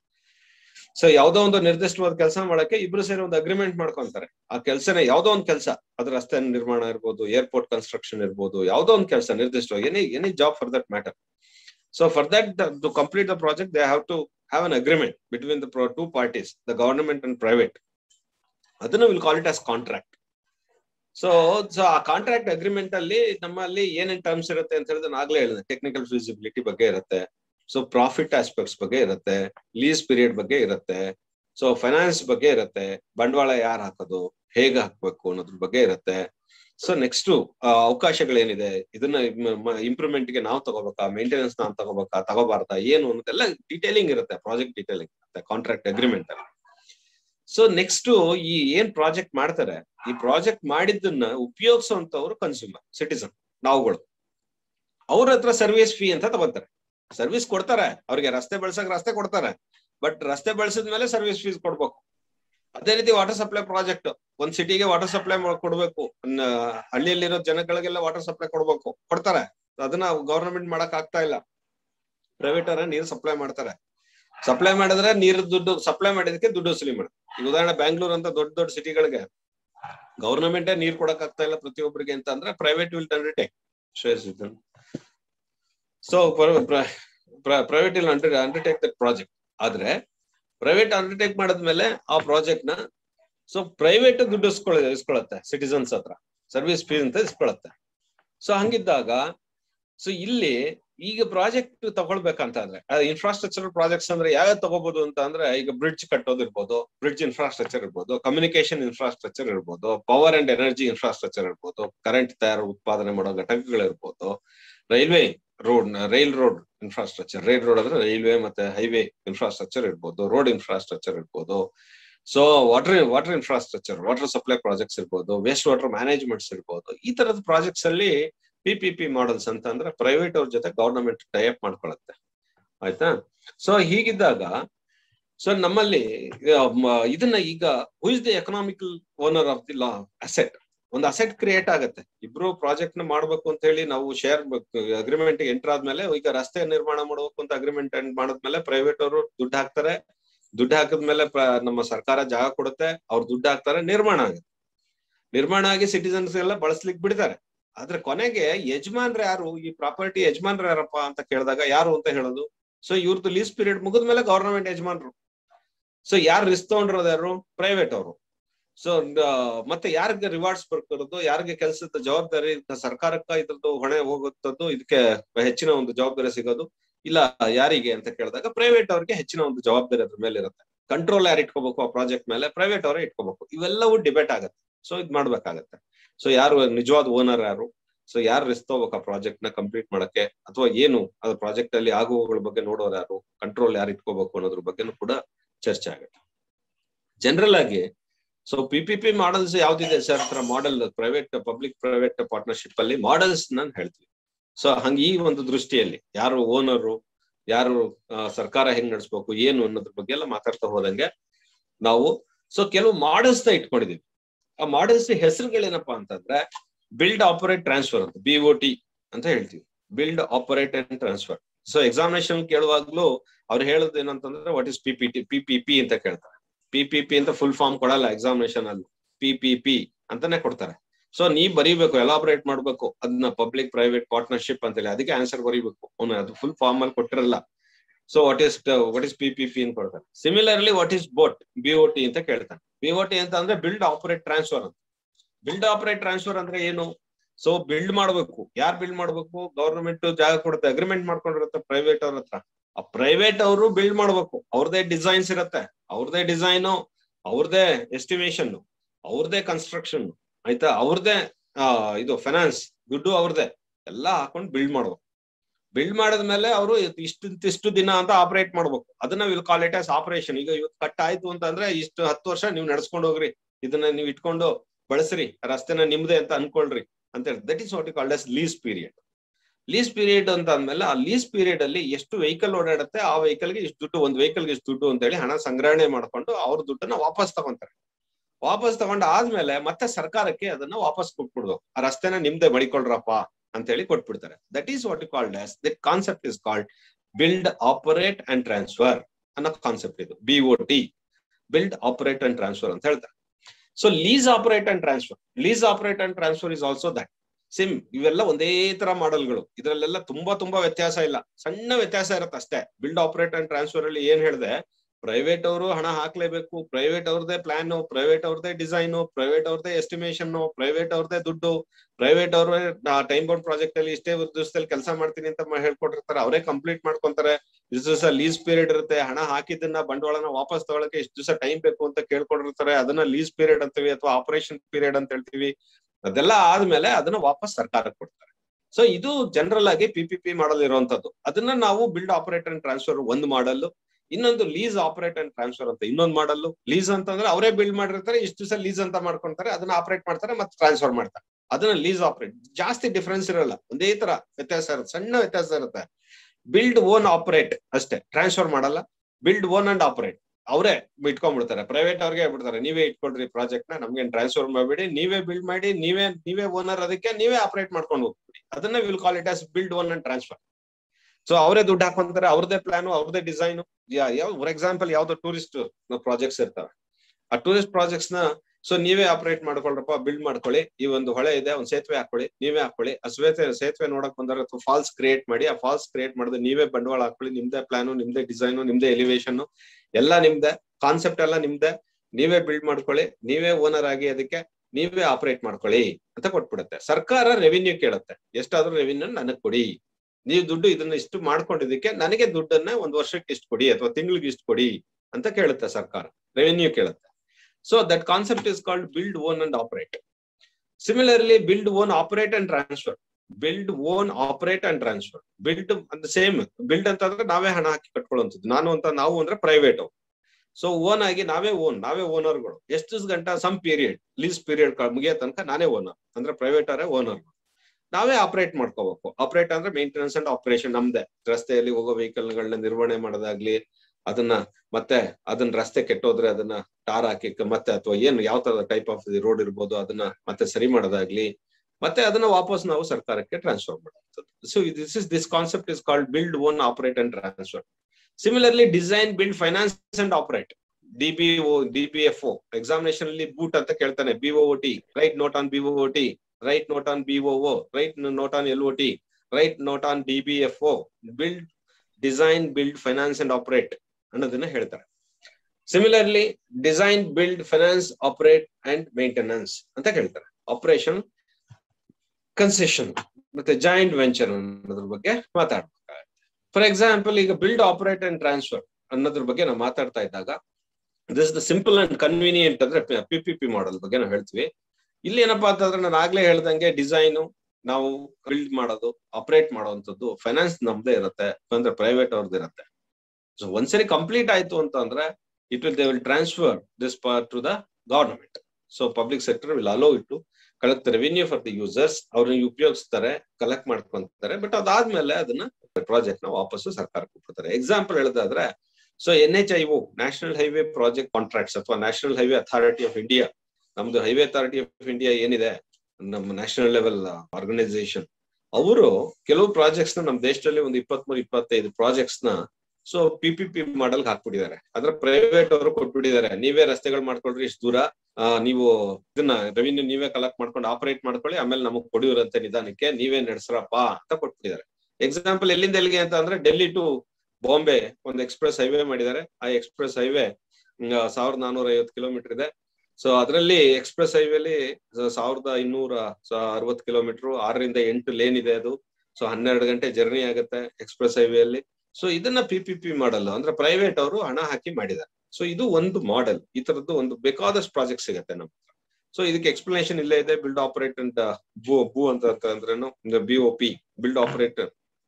so ಯಾವ್ದೋ ಒಂದು ನಿರ್ದಿಷ್ಟವಾದ ಕೆಲಸ ಮಾಡಕ್ಕೆ ಇಬ್ರು ಸೇರಿ ಒಂದು ಅಗ್ರಿಮೆಂಟ್ ಮಾಡ್ಕೊಂತಾರೆ ಆ ಕೆಲಸನೇ ಯಾವ್ದೋ ಒಂದು ಕೆಲಸ ಅದ್ರ ರಸ್ತೆ ನಿರ್ಮಾಣ ಇರ್ಬೋದು ಏರ್ಪೋರ್ಟ್ ಕನ್ಸ್ಟ್ರಕ್ಷನ್ ಇರ್ಬೋದು ಯಾವ್ದೋ ಒಂದು ಕೆಲಸ ನಿರ್ದಿಷ್ಟವಾಗಿ any any job for that matter so for that to complete the project they have to have an agreement between the two parties the government and private ಅದನ್ನ will call it as contract so so ಆ contract agreement ಅಲ್ಲಿ ನಮ್ಮಲ್ಲಿ ಏನೇನ್ terms ಇರುತ್ತೆ ಅಂತ ಹೇಳಿದ್ರೆ ನಾನು ಆಗ್ಲೇ ಹೇಳಿದೆ ಟೆಕ್ನಿಕಲ್ ಫಿಸಿಬಿಲಿಟಿ ಬಗ್ಗೆ ಇರುತ್ತೆ ಸೊ ಪ್ರಾಫಿಟ್ ಆಸ್ಪೆಕ್ಟ್ಸ್ ಬಗ್ಗೆ ಇರುತ್ತೆ ಲೀಸ್ ಪೀರಿಯಡ್ ಬಗ್ಗೆ ಇರುತ್ತೆ ಸೊ ಫೈನಾನ್ಸ್ ಬಗ್ಗೆ ಇರುತ್ತೆ ಬಂಡವಾಳ ಯಾರು ಹಾಕೋದು ಹೇಗೆ ಹಾಕ್ಬೇಕು ಅನ್ನೋದ್ರ ಬಗ್ಗೆ ಇರುತ್ತೆ ಸೊ ನೆಕ್ಸ್ಟ್ ಅವಕಾಶಗಳೇನಿದೆ ಇದನ್ನ ಇಂಪ್ರೂವ್ಮೆಂಟ್ ಗೆ ನಾವು ತಗೋಬೇಕಾ ಮೇಂಟೆನೆನ್ಸ್ ನಾವು ತಗೋಬೇಕಾ ತಗೋಬಾರ್ದಾ ಏನು ಅನ್ನೋದೆಲ್ಲ ಡೀಟೇಲಿಂಗ್ ಇರುತ್ತೆ ಪ್ರಾಜೆಕ್ಟ್ ಡೀಟೇಲಿಂಗ್ ಇರುತ್ತೆ ಕಾಂಟ್ರಾಕ್ಟ್ ಅಗ್ರಿಮೆಂಟ್ ಅಲ್ಲಿ ಸೊ ನೆಕ್ಸ್ಟ್ ಈ ಏನ್ ಪ್ರಾಜೆಕ್ಟ್ ಮಾಡ್ತಾರೆ ಈ ಪ್ರಾಜೆಕ್ಟ್ ಮಾಡಿದ್ದನ್ನ ಉಪಯೋಗಿಸುವಂತವ್ರು ಕನ್ಸ್ಯೂಮರ್ ಸಿಟಿಸನ್ ನಾವುಗಳು ಅವ್ರ ಹತ್ರ ಸರ್ವಿಸ್ ಫೀ ಅಂತ ತಗೋತಾರೆ ಸರ್ವಿಸ್ ಕೊಡ್ತಾರೆ ಅವ್ರಿಗೆ ರಸ್ತೆ ಬೆಳ್ಸಕ್ ರಸ್ತೆ ಕೊಡ್ತಾರೆ ಬಟ್ ರಸ್ತೆ ಬೆಳೆಸಿದ್ಮೇಲೆ ಸರ್ವಿಸ್ ಫೀಸ್ ಕೊಡ್ಬೇಕು ಅದೇ ರೀತಿ ವಾಟರ್ ಸಪ್ಲೈ ಪ್ರಾಜೆಕ್ಟ್ ಒಂದ್ ಸಿಟಿಗೆ ವಾಟರ್ ಸಪ್ಲೈ ಕೊಡ್ಬೇಕು ಹಳ್ಳಿಯಲ್ಲಿರೋ ಜನಗಳಿಗೆಲ್ಲ ವಾಟರ್ ಸಪ್ಲೈ ಕೊಡ್ಬೇಕು ಕೊಡ್ತಾರೆ ಅದನ್ನ ಗವರ್ನಮೆಂಟ್ ಮಾಡಕ್ ಆಗ್ತಾ ಇಲ್ಲ ಪ್ರೈವೇಟ್ ಅವರ ನೀರು ಸಪ್ಲೈ ಮಾಡ್ತಾರೆ ಸಪ್ಲೈ ಮಾಡಿದ್ರೆ ನೀರು ದುಡ್ಡು ಸಪ್ಲೈ ಮಾಡಿದಕ್ಕೆ ದುಡ್ಡು ವಸೂಲಿ ಮಾಡಿ ಈಗ ಉದಾಹರಣೆ ಬ್ಯಾಂಗ್ಳೂರ್ ಅಂತ ದೊಡ್ಡ ದೊಡ್ಡ ಸಿಟಿಗಳಿಗೆ ಗವರ್ನಮೆಂಟೇ ನೀರ್ ಕೊಡಕ್ ಆಗ್ತಾ ಇಲ್ಲ ಪ್ರತಿಯೊಬ್ಬರಿಗೆ ಅಂತ ಅಂದ್ರೆ private will undertake so private will under undertake that project ಆದ್ರೆ ಪ್ರೈವೇಟ್ ಅಂಡರ್ಟೇಕ್ ಮಾಡಿದ್ಮೇಲೆ ಆ ಪ್ರಾಜೆಕ್ಟ್ ನ ಸೊ ಪ್ರೈವೇಟ್ ದುಡ್ಡು ಇಸ್ಕೊಳ್ಳ ಇಸ್ಕೊಳತ್ತೆ ಸಿಟಿಸನ್ಸ್ ಹತ್ರ ಸರ್ವಿಸ್ ಫೀಸ್ ಅಂತ ಇಸ್ಕೊಳತ್ತೆ ಸೊ ಹಂಗಿದ್ದಾಗ ಸೊ ಇಲ್ಲಿ ಈಗ ಪ್ರಾಜೆಕ್ಟ್ ತಗೊಳ್ಬೇಕಂತ ಅಂದ್ರೆ ಇನ್ಫ್ರಾಸ್ಟ್ರಕ್ಚರ್ ಪ್ರಾಜೆಕ್ಟ್ಸ್ ಅಂದ್ರೆ ಯಾವ ತಗೋಬಹುದು ಅಂತ ಅಂದ್ರೆ ಈಗ ಬ್ರಿಡ್ಜ್ ಕಟ್ಟೋದಿರ್ಬೋದು ಬ್ರಿಡ್ಜ್ ಇನ್ಫ್ರಾಸ್ಟ್ರಕ್ಚರ್ ಇರ್ಬೋದು ಕಮ್ಯುನಿಕೇಶನ್ ಇನ್ಫ್ರಾಸ್ಟ್ರಕ್ಚರ್ ಇರ್ಬೋದು ಪವರ್ ಅಂಡ್ ಎನರ್ಜಿ ಇನ್ಫ್ರಾಸ್ಟ್ರಕ್ಚರ್ ಇರ್ಬೋದು ಕರೆಂಟ್ ತಯಾರು ಉತ್ಪಾದನೆ ಮಾಡೋ ಘಟಕಗಳಿರ್ಬೋದು railway road rail road infrastructure rail road ಅಂದ್ರೆ ರೈಲ್ವೆ ಮತ್ತೆ ಹೈವೇ ಇನ್ಫ್ರಾಸ್ಟ್ರಕ್ಚರ್ ಇರ್ಬೋದು ರೋಡ್ ಇನ್ಫ್ರಾಸ್ಟ್ರಕ್ಚರ್ ಇರ್ಬೋದು so water water infrastructure water supply projects ಇರ್ಬೋದು ವೇಸ್ಟ್ ವಾಟರ್ ಮ್ಯಾನೇಜ್ಮೆಂಟ್ಸ್ ಇರ್ಬೋದು ಈ ತರದ ಪ್ರಾಜೆಕ್ಟ್ಸ್ ಅಲ್ಲಿ ಪಿ ಪಿ ಪಿ ಮಾಡೆಲ್ಸ್ ಅಂತ ಅಂದ್ರೆ ಪ್ರೈವೇಟ್ ಅವ್ರ ಜೊತೆ ಗವರ್ನಮೆಂಟ್ ಟೈಅಪ್ ಮಾಡ್ಕೊಳತ್ತೆ ಆಯ್ತಾ ಸೊ ಹೀಗಿದ್ದಾಗ ಸೊ ನಮ್ಮಲ್ಲಿ ಇದನ್ನ ಈಗ who is the economical owner of the law asset ಒಂದು ಅಸೆಟ್ ಕ್ರಿಯೇಟ್ ಆಗುತ್ತೆ ಇಬ್ರು ಪ್ರಾಜೆಕ್ಟ್ ನ ಮಾಡ್ಬೇಕು ಅಂತ ಹೇಳಿ ನಾವು ಶೇರ್ ಅಗ್ರಿಮೆಂಟ್ ಎಂಟರ್ ಆದ್ಮೇಲೆ ಈಗ ರಸ್ತೆ ನಿರ್ಮಾಣ ಮಾಡ್ಬೇಕು ಅಂತ ಅಗ್ರಿಮೆಂಟ್ ಮಾಡಿದ್ಮೇಲೆ ಪ್ರೈವೇಟ್ ಅವರು ದುಡ್ಡು ಹಾಕ್ತಾರೆ ದುಡ್ಡು ಹಾಕಿದ್ಮೇಲೆ ನಮ್ಮ ಸರ್ಕಾರ ಜಾಗ ಕೊಡುತ್ತೆ ಅವ್ರು ದುಡ್ಡು ಹಾಕ್ತಾರೆ ನಿರ್ಮಾಣ ಆಗುತ್ತೆ ನಿರ್ಮಾಣ ಆಗಿ ಸಿಟಿಸನ್ಸ್ ಎಲ್ಲ ಬಳಸ್ಲಿಕ್ಕೆ ಬಿಡ್ತಾರೆ ಆದ್ರೆ ಕೊನೆಗೆ ಯಜಮಾನ್ರು ಯಾರು ಈ ಪ್ರಾಪರ್ಟಿ ಯಜಮಾನ್ರು ಯಾರಪ್ಪ ಅಂತ ಕೇಳಿದಾಗ ಯಾರು ಅಂತ ಹೇಳೋದು ಸೊ ಇವ್ರದ್ದು ಲೀಸ್ ಪೀರಿಯಡ್ ಮುಗಿದ್ಮೇಲೆ ಗವರ್ನಮೆಂಟ್ ಯಜಮಾನ್ರು ಸೊ ಯಾರು ರಿಸ್ಕ್ ತಗೊಂಡಿರೋದು ಯಾರು ಪ್ರೈವೇಟ್ ಅವರು ಸೊ ಮತ್ತೆ ಯಾರಿಗೆ ರಿವಾರ್ಡ್ಸ್ ಬರ್ತಿರೋದು ಯಾರಿಗೆ ಕೆಲಸದ ಜವಾಬ್ದಾರಿ ಸರ್ಕಾರಕ್ಕ ಇದ್ರದ್ದು ಹೊಣೆ ಹೋಗುತ್ತದ್ದು ಇದಕ್ಕೆ ಹೆಚ್ಚಿನ ಒಂದು ಜವಾಬ್ದಾರಿ ಸಿಗೋದು ಇಲ್ಲ ಯಾರಿಗೆ ಅಂತ ಕೇಳಿದಾಗ ಪ್ರೈವೇಟ್ ಅವ್ರಿಗೆ ಹೆಚ್ಚಿನ ಒಂದು ಜವಾಬ್ದಾರಿ ಅದ್ರ ಮೇಲೆ ಇರುತ್ತೆ ಕಂಟ್ರೋಲ್ ಯಾರು ಇಟ್ಕೋಬೇಕು ಆ ಪ್ರಾಜೆಕ್ಟ್ ಮೇಲೆ ಪ್ರೈವೇಟ್ ಅವರೇ ಇಟ್ಕೋಬೇಕು ಇವೆಲ್ಲವೂ ಡಿಬೇಟ್ ಆಗುತ್ತೆ ಸೊ ಇದ್ ಮಾಡ್ಬೇಕಾಗತ್ತೆ ಸೊ ಯಾರು ನಿಜವಾದ ಓನರ್ ಯಾರು ಸೊ ಯಾರು ರಿಸ್ಕ್ ತಗೋಬೇಕು ಆ ಪ್ರಾಜೆಕ್ಟ್ ನ ಕಂಪ್ಲೀಟ್ ಮಾಡಕ್ಕೆ ಅಥವಾ ಏನು ಅದು ಪ್ರಾಜೆಕ್ಟ್ ಅಲ್ಲಿ ಆಗುವಗಳ ಬಗ್ಗೆ ನೋಡೋರು ಯಾರು ಕಂಟ್ರೋಲ್ ಯಾರು ಇಟ್ಕೋಬೇಕು ಅನ್ನೋದ್ರ ಬಗ್ಗೆನೂ ಕೂಡ ಚರ್ಚೆ ಆಗುತ್ತೆ ಜನರಲ್ ಆಗಿ so P P P models ಯಾವ್ದಿದೆ ಸರ್ ಹತ್ರ model private public private partnership ಅಲ್ಲಿ ಮಾಡೆಲ್ಸ್ ನಾನು ಹೇಳ್ತೀವಿ ಸೊ ಹಂಗ ಈ ಒಂದು ದೃಷ್ಟಿಯಲ್ಲಿ ಯಾರು ಓನರು ಯಾರು ಸರ್ಕಾರ ಹೆಂಗ್ ನಡೆಸ್ಬೇಕು ಏನು ಅನ್ನೋದ್ರ ಬಗ್ಗೆ ಎಲ್ಲ ಮಾತಾಡ್ತಾ ಹೋದಂಗೆ ನಾವು ಸೊ ಕೆಲವು ಮಾಡೆಲ್ಸ್ ನ ಇಟ್ಕೊಂಡಿದೀವಿ ಆ ಮಾಡೆಲ್ಸ್ ಹೆಸರುಗಳೇನಪ್ಪಾ ಅಂತಂದ್ರೆ ಬಿಲ್ಡ್ ಆಪರೇಟ್ ಟ್ರಾನ್ಸ್ಫರ್ ಅಂತ ಬಿ ಒ ಟಿ ಅಂತ ಹೇಳ್ತೀವಿ build operate and transfer so examination ಕೇಳುವಾಗ್ಲೂ ಅವ್ರು ಹೇಳೋದು ಏನಂತಂದ್ರೆ what is P P T P P P ಅಂತ ಕೇಳ್ತಾರೆ ಪಿ ಪಿ ಪಿ ಅಂತ ಫುಲ್ ಫಾರ್ಮ್ ಕೊಡಲ್ಲ ಎಕ್ಸಾಮಿನೇಷನ್ ಅಲ್ಲಿ ಪಿ ಪಿ ಪಿ ಅಂತಾನೆ ಕೊಡ್ತಾರೆ ಸೊ ನೀವ್ ಬರೀಬೇಕು ಎಲಾಬರೇಟ್ ಮಾಡ್ಬೇಕು ಅದನ್ನ ಪಬ್ಲಿಕ್ ಪ್ರೈವೇಟ್ ಪಾರ್ಟ್ನರ್ಶಿಪ್ ಅಂತ ಹೇಳಿ ಅದಕ್ಕೆ ಆನ್ಸರ್ ಬರೀಬೇಕು ಅವನು ಅದು ಫುಲ್ ಫಾರ್ಮ್ ಅಲ್ಲಿ ಕೊಟ್ಟಿರಲ್ಲ so what is what is P P P ಅಂತ ಕೊಡ್ತಾರೆ similarly what is BOT B O T ಅಂತ ಕೇಳ್ತಾನೆ ಬಿ ಒ ಟಿ ಅಂತ ಅಂದ್ರೆ ಬಿಲ್ಡ್ ಆಪರೇಟ್ ಟ್ರಾನ್ಸ್ಫರ್ ಅಂತ ಬಿಲ್ಡ್ ಆಪರೇಟ್ ಟ್ರಾನ್ಸ್ಫರ್ ಅಂದ್ರೆ ಏನು ಸೊ ಬಿಲ್ಡ್ ಮಾಡ್ಬೇಕು ಯಾರು ಬಿಲ್ಡ್ ಮಾಡ್ಬೇಕು ಗವರ್ನಮೆಂಟ್ ಜಾಗ ಕೊಡುತ್ತೆ ಅಗ್ರಿಮೆಂಟ್ ಮಾಡ್ಕೊಂಡಿರುತ್ತೆ ಪ್ರೈವೇಟ್ ಅವ್ರ ಹತ್ರ ಆ ಪ್ರೈವೇಟ್ ಅವರು ಬಿಲ್ಡ್ ಮಾಡ್ಬೇಕು ಅವ್ರದೇ ಡಿಸೈನ್ಸ್ ಇರತ್ತೆ ಅವ್ರದೇ ಡಿಸೈನು ಅವ್ರದೇ ಎಸ್ಟಿಮೇಶನ್ ಅವ್ರದೇ ಕನ್ಸ್ಟ್ರಕ್ಷನ್ ಆಯ್ತಾ ಅವ್ರದೇ ಇದು ಫೈನಾನ್ಸ್ ದುಡ್ಡು ಅವ್ರದೇ ಎಲ್ಲ ಹಾಕೊಂಡು ಬಿಲ್ಡ್ ಮಾಡ್ಬೇಕು ಬಿಲ್ಡ್ ಮಾಡಿದ್ಮೇಲೆ ಅವರು ಇಷ್ಟು ದಿನ ಅಂತ ಆಪರೇಟ್ ಮಾಡ್ಬೇಕು ಅದನ್ನ will call it as operation ಈಗ ಇವತ್ತು ಕಟ್ ಆಯ್ತು ಅಂತ ಅಂದ್ರೆ ಇಷ್ಟು ಹತ್ತು ವರ್ಷ ನೀವು ನಡ್ಸ್ಕೊಂಡು ಹೋಗ್ರಿ ಇದನ್ನ ನೀವು ಇಟ್ಕೊಂಡು ಬಳಸ್ರಿ ರಸ್ತೆನ ನಿಮ್ದೆ ಅಂತ ಅನ್ಕೊಳ್ರಿ ಅಂತ ಹೇಳಿ that is what called as lease period lease period ಅಂತ ಅಂದ್ಮೇಲೆ ಆ ಲೀಸ್ ಪೀರಿಯಡ್ ಅಲ್ಲಿ ಎಷ್ಟು ವೆಹಿಕಲ್ ಓಡಾಡುತ್ತೆ ಆ ವೆಹಿಕಲ್ಗೆ ಇಷ್ಟು ದುಡ್ಡು ಒಂದು ವೆಹಿಕಲ್ಗೆ ಇಷ್ಟು ದುಡ್ಡು ಅಂತ ಹೇಳಿ ಹಣ ಸಂಗ್ರಹಣೆ ಮಾಡ್ಕೊಂಡು ಅವ್ರ ದುಡ್ಡನ್ನ ವಾಪಸ್ ತಗೊಂತಾರೆ ವಾಪಸ್ ತಗೊಂಡ ಆದ್ಮೇಲೆ ಮತ್ತೆ ಸರ್ಕಾರಕ್ಕೆ ಅದನ್ನ ವಾಪಸ್ ಕೊಟ್ಬಿಡ್ಬೇಕು ಆ ರಸ್ತೆನ ನಿಮ್ದೆ ಮಡಿಕೊಳ್ರಪ್ಪ ಅಂತ ಹೇಳಿ ಕೊಟ್ಬಿಡ್ತಾರೆ that is what called as that concept is called build operate and transfer ಅನ್ನೋ ಕಾನ್ಸೆಪ್ಟ್ ಇದು B O T build operate and transfer ಅಂತ ಹೇಳ್ತಾರೆ so lease operate and transfer lease operate and transfer is also that ಸಿಮ್ ಇವೆಲ್ಲ ಒಂದೇ ತರ ಮಾಡಲ್ಗಳು ಇದ್ರಲ್ಲೆಲ್ಲ ತುಂಬಾ ತುಂಬಾ ವ್ಯತ್ಯಾಸ ಇಲ್ಲ ಸಣ್ಣ ವ್ಯತ್ಯಾಸ ಇರುತ್ತೆ ಅಷ್ಟೇ ಬಿಲ್ಡ್ ಆಪರೇಟ್ ಅಂಡ್ ಟ್ರಾನ್ಸ್ಫರ್ ಅಲ್ಲಿ ಏನ್ ಹೇಳಿದೆ ಪ್ರೈವೇಟ್ ಅವರು ಹಣ ಹಾಕ್ಲೇಬೇಕು ಪ್ರೈವೇಟ್ ಅವ್ರದೇ ಪ್ಲಾನ್ ಪ್ರೈವೇಟ್ ಅವ್ರದೇ ಡಿಸೈನ್ ಪ್ರೈವೇಟ್ ಅವ್ರದೇ ಎಸ್ಟಿಮೇಷನ್ ಪ್ರೈವೇಟ್ ಅವ್ರದೇ ದುಡ್ಡು ಪ್ರೈವೇಟ್ ಅವ್ರೇ ಟೈಮ್ ಬೌಂಡ್ ಪ್ರಾಜೆಕ್ಟ್ ಅಲ್ಲಿ ಇಷ್ಟೇ ದಿವಸದಲ್ಲಿ ಕೆಲಸ ಮಾಡ್ತೀನಿ ಅಂತ ಹೇಳ್ಕೊಟ್ಟಿರ್ತಾರೆ ಅವರೇ ಕಂಪ್ಲೀಟ್ ಮಾಡ್ಕೊಂತಾರೆ ಇಷ್ಟು ದಿವಸ ಲೀಸ್ ಪೀರಿಯಡ್ ಇರುತ್ತೆ ಹಣ ಹಾಕಿದ್ದನ್ನ ಬಂಡವಾಳನ ವಾಪಸ್ ತಗೊಳಕ್ಕೆ ಇಷ್ಟು ದಿವಸ ಟೈಮ್ ಬೇಕು ಅಂತ ಕೇಳ್ಕೊಂಡಿರ್ತಾರೆ ಅದನ್ನ ಲೀಸ್ ಪೀರಿಯಡ್ ಅಂತೀವಿ ಅಥವಾ ಆಪರೇಷನ್ ಪೀರಿಯಡ್ ಅಂತ ಹೇಳ್ತೀವಿ ಅದೆಲ್ಲ ಆದ್ಮೇಲೆ ಅದನ್ನ ವಾಪಸ್ ಸರ್ಕಾರಕ್ಕೆ ಕೊಡ್ತಾರೆ ಸೊ ಇದು ಜನರಲ್ ಆಗಿ ಪಿ ಪಿ ಪಿ ಮಾಡಲ್ ಇರುವಂತದ್ದು ಅದನ್ನ ನಾವು ಬಿಲ್ಡ್ ಆಪರೇಟ್ ಅಂಡ್ ಟ್ರಾನ್ಸ್ಫರ್ ಒಂದು ಮಾಡಲ್ ಇನ್ನೊಂದು ಲೀಸ್ ಆಪರೇಟ್ ಅಂಡ್ ಟ್ರಾನ್ಸ್ಫರ್ ಅಂತ ಇನ್ನೊಂದು ಮಾಡಲ್ ಲೀಸ್ ಅಂತಂದ್ರೆ ಅವರೇ ಬಿಲ್ಡ್ ಮಾಡಿರ್ತಾರೆ ಇಷ್ಟು ದಿವಸ ಲೀಸ್ ಅಂತ ಮಾಡ್ಕೊಂತಾರೆ ಅದನ್ನ ಆಪರೇಟ್ ಮಾಡ್ತಾರೆ ಮತ್ತೆ ಟ್ರಾನ್ಸ್ಫರ್ ಮಾಡ್ತಾರೆ ಅದನ್ನ ಲೀಸ್ ಆಪರೇಟ್ ಜಾಸ್ತಿ ಡಿಫ್ರೆನ್ಸ್ ಇರಲ್ಲ ಒಂದೇ ತರ ವ್ಯತ್ಯಾಸ ಇರುತ್ತೆ ಸಣ್ಣ ವ್ಯತ್ಯಾಸ ಇರುತ್ತೆ ಬಿಲ್ಡ್ ಓನ್ ಆಪರೇಟ್ ಅಷ್ಟೇ ಟ್ರಾನ್ಸ್ಫರ್ ಮಾಡಲ್ಲ ಬಿಲ್ಡ್ ಓನ್ ಅಂಡ್ ಆಪರೇಟ್ ಅವರೇ ಇಟ್ಕೊಂಡ್ಬಿಡ್ತಾರೆ ಪ್ರೈವೇಟ್ ಅವ್ರಿಗೆ ಹೇಳ್ಬಿಡ್ತಾರೆ ನೀವೇ ಇಟ್ಕೊಳ್ರಿ ಪ್ರಾಜೆಕ್ಟ್ ನ ನಮ್ಗೆ ಟ್ರಾನ್ಸ್ಫರ್ ಮಾಡ್ಬೇಡಿ ನೀವೇ ಬಿಲ್ಡ್ ಮಾಡಿ ನೀವೇ ನೀವೇ ಓನರ್ ಅದಕ್ಕೆ ನೀವೇ ಆಪರೇಟ್ ಮಾಡ್ಕೊಂಡು ಹೋಗ್ಬಿಡಿ ಅದನ್ನ will call it as build own and transfer so ಅವರೇ ದುಡ್ಡು ಹಾಕೊಂತಾರೆ ಅವ್ರದೇ ಪ್ಲಾನ್ ಅವ್ರದೇ ಡಿಸೈನ್ ಯಾವ ಫಾರ್ ಎಕ್ಸಾಂಪಲ್ ಯಾವ್ದೋ ಟೂರಿಸ್ಟ್ ಪ್ರಾಜೆಕ್ಟ್ಸ್ ಇರ್ತವೆ ಆ ಟೂರಿಸ್ಟ್ ಪ್ರಾಜೆಕ್ಟ್ಸ್ ನ ಸೊ ನೀವೇ ಆಪರೇಟ್ ಮಾಡ್ಕೊಳ್ರಪ್ಪ ಬಿಲ್ಡ್ ಮಾಡ್ಕೊಳ್ಳಿ ಈ ಒಂದು ಹೊಳೆ ಇದೆ ಒಂದ್ ಸೇತುವೆ ಹಾಕೊಳ್ಳಿ ನೀವೇ ಹಾಕೊಳ್ಳಿ ಆ ಸೇತುವೆ ಸೇತುವೆ ನೋಡಕ್ ಬಂದ್ರೆ ಅಥವಾ ಫಾಲ್ಸ್ ಕ್ರಿಯೇಟ್ ಮಾಡಿ ಆ ಫಾಲ್ಸ್ ಕ್ರಿಯೇಟ್ ಮಾಡಿದ್ರೆ ನೀವೇ ಬಂಡವಾಳ ಹಾಕೊಳ್ಳಿ ನಿಮ್ದೇ ಪ್ಲಾನು ನಿಮ್ದೇ ಡಿಸೈನು ನಿಮ್ದೇ ಎಲಿವೇಶನ್ ಎಲ್ಲ ನಿಮ್ದೆ ಕಾನ್ಸೆಪ್ಟ್ ಎಲ್ಲ ನಿಮ್ದೆ ನೀವೇ ಬಿಲ್ಡ್ ಮಾಡ್ಕೊಳ್ಳಿ ನೀವೇ ಓನರ್ ಆಗಿ ಅದಕ್ಕೆ ನೀವೇ ಆಪರೇಟ್ ಮಾಡ್ಕೊಳ್ಳಿ ಅಂತ ಕೊಟ್ಬಿಡುತ್ತೆ ಸರ್ಕಾರ ರೆವಿನ್ಯೂ ಕೇಳುತ್ತೆ ಎಷ್ಟಾದ್ರೂ ರೆವಿನ್ಯೂ ನನಗ್ ಕೊಡಿ ನೀವು ದುಡ್ಡು ಇದನ್ನ ಇಷ್ಟು ಮಾಡ್ಕೊಂಡಿದ್ದಕ್ಕೆ ನನಗೆ ದುಡ್ಡನ್ನ ಒಂದ್ ವರ್ಷಕ್ಕೆ ಇಷ್ಟು ಕೊಡಿ ಅಥವಾ ತಿಂಗಳಿಗೆ ಇಷ್ಟು ಕೊಡಿ ಅಂತ ಕೇಳುತ್ತೆ ಸರ್ಕಾರ ರೆವಿನ್ಯೂ ಕೇಳುತ್ತೆ so that concept is called build own and operate similarly build own operate and transfer build own operate and transfer build ಅಂತ ಸೇಮ್ ಬಿಲ್ಡ್ ಅಂತಂದ್ರೆ ನಾವೇ ಹಣ ಹಾಕಿ ಕಟ್ಕೊಳ್ಳುವಂಥದ್ದು ನಾನು ಅಂತ ನಾವು ಅಂದ್ರೆ ಪ್ರೈವೇಟ್ ಸೊ ಓನ್ ಆಗಿ ನಾವೇ ಓನ್ ನಾವೇ ಓನರ್ಗಳು ಎಷ್ಟು ಗಂಟ ಸಮ್ ಪೀರಿಯಡ್ ಲೀಸ್ ಪೀರಿಯಡ್ ಮುಗಿಯೋ ತನಕ ನಾನೇ ಓನರ್ ಅಂದ್ರೆ ಪ್ರೈವೇಟ್ ಅವರೇ ಓನರ್ಗಳು ನಾವೇ ಆಪರೇಟ್ ಮಾಡ್ಕೋಬೇಕು ಆಪರೇಟ್ ಅಂದ್ರೆ ಮೇಂಟೆನೆನ್ಸ್ ಅಂಡ್ ಆಪರೇಷನ್ ನಮ್ದೆ ರಸ್ತೆಯಲ್ಲಿ ಹೋಗೋ ವೆಹಿಕಲ್ ಗಳನ್ನ ನಿರ್ವಹಣೆ ಮಾಡೋದಾಗ್ಲಿ ಅದನ್ನ ಮತ್ತೆ ಅದನ್ನ ರಸ್ತೆ ಕೆಟ್ಟೋದ್ರೆ ಅದನ್ನ ಟಾರ್ ಹಾಕಿ ಮತ್ತೆ ಅಥವಾ ಏನು ಯಾವ ತರದ ಟೈಪ್ ಆಫ್ ರೋಡ್ ಇರ್ಬೋದು ಅದನ್ನ ಮತ್ತೆ ಸರಿ ಮಾಡೋದಾಗ್ಲಿ ಮತ್ತೆ ಅದನ್ನ ವಾಪಸ್ ನಾವು ಸರ್ಕಾರಕ್ಕೆ ಟ್ರಾನ್ಸ್ಫರ್ ಮಾಡುವಂಥದ್ದು so this is this concept is called build own operate and transfer similarly design build finance and operate D B O D B F O examination ಅಲ್ಲಿ ಬೂಟ್ ಅಂತ ಕೇಳ್ತಾನೆ B O T write note on B O T write note on B O write note on L O T write note on D B F O build design build finance and operate ಅನ್ನೋದನ್ನ ಹೇಳ್ತಾರೆ similarly design build finance operate and maintenance ಅಂತ ಹೇಳ್ತಾರೆ operation concession ಮತ್ತೆ joint venture ಅನ್ನೋದ್ರ ಬಗ್ಗೆ ಮಾತಾಡ್ಬೇಕಾಗುತ್ತೆ for example ಈಗ build operate and transfer ಅನ್ನೋದ್ರ ಬಗ್ಗೆ ನಾವು ಮಾತಾಡ್ತಾ ಇದ್ದಾಗ this the simple and convenient ಅಂದ್ರೆ ಪಿ ಪಿ ಪಿ ಮಾಡಲ್ ಬಗ್ಗೆ ನಾವು ಹೇಳ್ತೀವಿ ಇಲ್ಲಿ ಏನಪ್ಪಾ ಅಂತಂದ್ರೆ ನಾನು ಆಗ್ಲೇ ಹೇಳ್ದಂಗೆ ಡಿಸೈನು ನಾವು ಬಿಲ್ಡ್ ಮಾಡೋದು ಆಪರೇಟ್ ಮಾಡುವಂತದ್ದು ಫೈನಾನ್ಸ್ ನಮ್ದೇ ಇರುತ್ತೆ ಅಂದ್ರೆ ಪ್ರೈವೇಟ್ ಅವ್ರದ್ದು ಇರುತ್ತೆ ಸೊ ಒಂದ್ಸರಿ ಕಂಪ್ಲೀಟ್ ಆಯ್ತು ಅಂತ ಅಂದ್ರೆ it will they will transfer this part to the government so public sector will allow it collect revenue for the users ಅವ್ರನ್ನ ಉಪಯೋಗಿಸ್ತಾರೆ ಕಲೆಕ್ಟ್ ಮಾಡ್ಕೊಂತಾರೆ ಬಟ್ ಅದಾದ್ಮೇಲೆ ಅದನ್ನ ಪ್ರಾಜೆಕ್ಟ್ ನ ವಾಪಸ್ಸು ಸರ್ಕಾರಕ್ಕೆ ಕೊಡ್ತಾರೆ ಎಕ್ಸಾಂಪಲ್ ಹೇಳೋದಾದ್ರೆ so N H I O national highway project contracts ಅಥವಾ national highway authority of India ನಮ್ದು ಹೈವೇ ಅಥಾರಿಟಿ ಆಫ್ ಇಂಡಿಯಾ ಏನಿದೆ ನಮ್ಮ ನ್ಯಾಷನಲ್ ಲೆವೆಲ್ ಆರ್ಗನೈಸೇಷನ್ ಅವರು ಕೆಲವು ಪ್ರಾಜೆಕ್ಟ್ಸ್ ನ ನಮ್ಮ ದೇಶದಲ್ಲಿ ಒಂದು ಇಪ್ಪತ್ಮೂರು ಇಪ್ಪತ್ತೈದು ಪ್ರಾಜೆಕ್ಟ್ಸ್ ನ so P P P model ಹಾಕ್ಬಿಟ್ಟಿದ್ದಾರೆ ಅದ್ರ ಪ್ರೈವೇಟ್ ಅವರು ಕೊಟ್ಬಿಟ್ಟಿದ್ದಾರೆ ನೀವೇ ರಸ್ತೆಗಳು ಮಾಡ್ಕೊಳ್ರಿ ಇಷ್ಟು ದೂರ ನೀವು ಇದನ್ನ ರೆವಿನ್ಯೂ ನೀವೇ ಕಲೆಕ್ಟ್ ಮಾಡ್ಕೊಂಡು ಆಪರೇಟ್ ಮಾಡ್ಕೊಳ್ಳಿ ಆಮೇಲೆ ನಮಗ್ ಕೊಡಿಯೋರಂತೆ ನಿಧಾನಕ್ಕೆ ನೀವೇ ನಡೆಸ್ರಪ್ಪ ಅಂತ ಕೊಟ್ಬಿಟ್ಟಿದ್ದಾರೆ ಎಕ್ಸಾಂಪಲ್ ಎಲ್ಲಿಂದ ಎಲ್ಲಿಗೆ ಅಂತ ಅಂದ್ರೆ ಡೆಲ್ಲಿ ಟು ಬಾಂಬೆ ಒಂದು ಎಕ್ಸ್ಪ್ರೆಸ್ ಹೈವೇ ಮಾಡಿದ್ದಾರೆ ಆ ಎಕ್ಸ್ಪ್ರೆಸ್ ಹೈವೇ ಸಾವಿರದ ನಾನೂರ ಐವತ್ತು ಕಿಲೋಮೀಟರ್ ಇದೆ ಸೊ ಅದರಲ್ಲಿ ಎಕ್ಸ್ಪ್ರೆಸ್ ಹೈವೇಲಿ ಸಾವಿರದ ಇನ್ನೂರ ಅರವತ್ತು ಕಿಲೋಮೀಟರ್ ಆರರಿಂದ ಎಂಟು ಲೇನ್ ಇದೆ ಅದು ಸೊ ಹನ್ನೆರಡು ಗಂಟೆ ಜರ್ನಿ ಆಗುತ್ತೆ ಎಕ್ಸ್ಪ್ರೆಸ್ ಹೈವೇ ಅಲ್ಲಿ ಸೊ ಇದನ್ನ ಪಿ ಪಿ ಪಿ ಮಾಡಲ್ ಅಂದ್ರೆ ಪ್ರೈವೇಟ್ ಅವರು ಹಣ ಹಾಕಿ ಮಾಡಿದ್ದಾರೆ ಸೊ ಇದು ಒಂದು ಮಾಡೆಲ್ ಈ ತರದ್ದು ಒಂದು ಬೇಕಾದಷ್ಟು ಪ್ರಾಜೆಕ್ಟ್ ಸಿಗುತ್ತೆ ನಮ್ಮ ಸೊ ಇದಕ್ಕೆ ಎಕ್ಸ್ಪ್ಲನೇಷನ್ ಇಲ್ಲೇ ಇದೆ build operate and BOO BOO ಅಂತ ಅಂದ್ರೇನು B O P build operate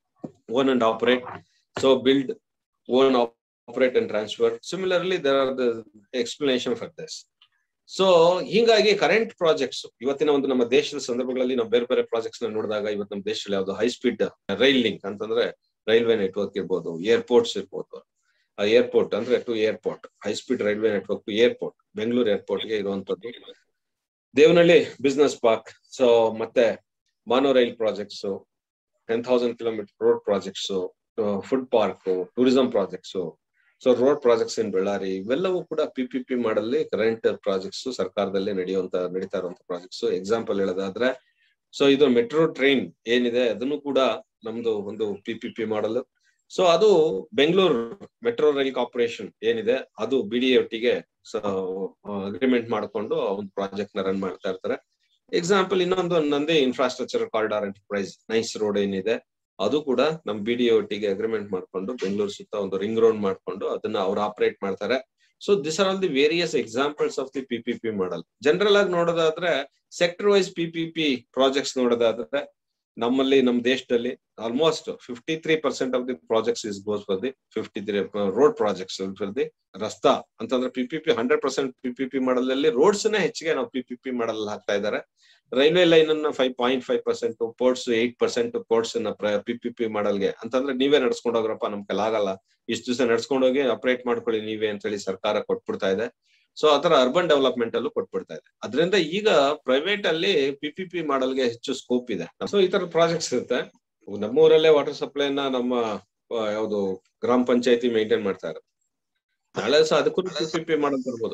own and operate so build own operate and transfer similarly there are the explanation for this so ಹಿಂಗಾಗಿ ಕರೆಂಟ್ ಪ್ರಾಜೆಕ್ಟ್ಸ್ ಇವತ್ತಿನ ಒಂದು ನಮ್ಮ ದೇಶದ ಸಂದರ್ಭಗಳಲ್ಲಿ ನಾವು ಬೇರೆ ಬೇರೆ ಪ್ರಾಜೆಕ್ಟ್ಸ್ ನ ನೋಡಿದಾಗ ಇವತ್ತು ನಮ್ಮ ದೇಶದಲ್ಲಿ ಯಾವ್ದು ಹೈ ಸ್ಪೀಡ್ ರೈಲ್ ಲಿಂಕ್ ಅಂತಂದ್ರೆ ರೈಲ್ವೆ ನೆಟ್ವರ್ಕ್ ಇರ್ಬೋದು ಏರ್ಪೋರ್ಟ್ಸ್ ಇರ್ಬೋದು ಆ ಏರ್ಪೋರ್ಟ್ ಅಂದ್ರೆ to airport high speed railway network to airport Bengaluru airport ಗೆ ಇರುವಂತದ್ದು ದೇವನಹಳ್ಳಿ ಬಿಸ್ನೆಸ್ ಪಾರ್ಕ್ ಸೊ ಮತ್ತೆ monorail projects ten thousand kilometer road projects food park tourism projects so road projects in Bellary ಇವೆಲ್ಲವೂ ಕೂಡ P P P ಮಾಡಲ್ಲಿ current projects ಸರ್ಕಾರದಲ್ಲಿ ನಡೆಯುವಂತ ನಡೀತಾ ಇರುವಂತ ಪ್ರಾಜೆಕ್ಟ್ಸ್ ಎಕ್ಸಾಂಪಲ್ ಹೇಳೋದಾದ್ರೆ ಸೊ ಇದು ಮೆಟ್ರೋ ಟ್ರೈನ್ ಏನಿದೆ ಅದನ್ನು ಕೂಡ ನಮ್ದು ಒಂದು P P P model so ಅದು ಬೆಂಗಳೂರು ಮೆಟ್ರೋ ರೈಲ್ ಕಾರ್ಪೊರೇಷನ್ ಏನಿದೆ ಅದು ಬಿ ಡಿ ಒಟ್ಟಿಗೆ ಅಗ್ರಿಮೆಂಟ್ ಮಾಡ್ಕೊಂಡು ಒಂದು ಪ್ರಾಜೆಕ್ಟ್ ನ ರನ್ ಮಾಡ್ತಾ ಇರ್ತಾರೆ ಎಕ್ಸಾಂಪಲ್ ಇನ್ನೊಂದು ನಂದೇ infrastructure corridor enterprise NICE road ಏನಿದೆ ಅದು ಕೂಡ ನಮ್ ಬಿ ಡಿ ಒಟ್ಟಿಗೆ ಅಗ್ರಿಮೆಂಟ್ ಮಾಡ್ಕೊಂಡು ಬೆಂಗಳೂರು ಸುತ್ತ ಒಂದು ರಿಂಗ್ ರೋಡ್ ಮಾಡ್ಕೊಂಡು ಅದನ್ನ ಅವ್ರು ಆಪರೇಟ್ ಮಾಡ್ತಾರೆ so this are all the various examples of the P P P model general ಆಗಿ ನೋಡೋದಾದ್ರೆ sector wise P P P projects ನೋಡೋದಾದ್ರೆ ನಮ್ಮಲ್ಲಿ ನಮ್ಮ ದೇಶದಲ್ಲಿ almost fifty three percent of the projects is goes for the fifty three road projects for the ರಸ್ತಾ ಅಂತಂದ್ರೆ P P P hundred percent P P P ಮಾಡಲಲ್ಲಿ roads ನ ಹೆಚ್ಚಿಗೆ ನಾವು ಪಿ ಪಿ ಪಿ ಮಾಡಲ್ ಹಾಕ್ತಾ ಇದ್ದಾರೆ ರೈಲ್ವೆ ಲೈನ್ ಅನ್ನ five point five percent ports eight percent ports ನ ಪಿ ಪಿ ಪಿ ಮಾಡಲ್ಗೆ ಅಂತಂದ್ರೆ ನೀವೇ ನಡ್ಸ್ಕೊಂಡು ಹೋಗ್ರಪ್ಪ ನಮ್ ಆಗಲ್ಲ ಇಷ್ಟು ದಿವಸ ನಡ್ಸ್ಕೊಂಡು ಹೋಗಿ ಅಪರೇಟ್ ಮಾಡ್ಕೊಳ್ಳಿ ನೀವೇ ಅಂತ ಹೇಳಿ ಸರ್ಕಾರ ಕೊಟ್ಬಿಡ್ತಾ ಇದೆ ಸೊ ಆತರ ಅರ್ಬನ್ ಡೆವಲಪ್ಮೆಂಟ್ ಅಲ್ಲೂ ಕೊಟ್ಬಿಡ್ತಾ ಇದೆ ಅದರಿಂದ ಈಗ ಪ್ರೈವೇಟ್ ಅಲ್ಲಿ ಪಿ ಪಿ ಪಿ ಮಾಡಲ್ಗೆ ಹೆಚ್ಚು ಸ್ಕೋಪ್ ಇದೆ ಸೊ ಈ ತರ ಪ್ರಾಜೆಕ್ಟ್ಸ್ ಇರುತ್ತೆ ನಮ್ಮೂರಲ್ಲೇ ವಾಟರ್ ಸಪ್ಲೈನ ನಮ್ಮ ಯಾವುದು ಗ್ರಾಮ ಪಂಚಾಯತಿ ಮೇಂಟೈನ್ ಮಾಡ್ತಾ ಇರೋದು ನಾಳೆ ಸಹ ಅದಕ್ಕೂ ಪಿ ಪಿ ಪಿ ಮಾಡಲ್ ತರ್ಬೋದು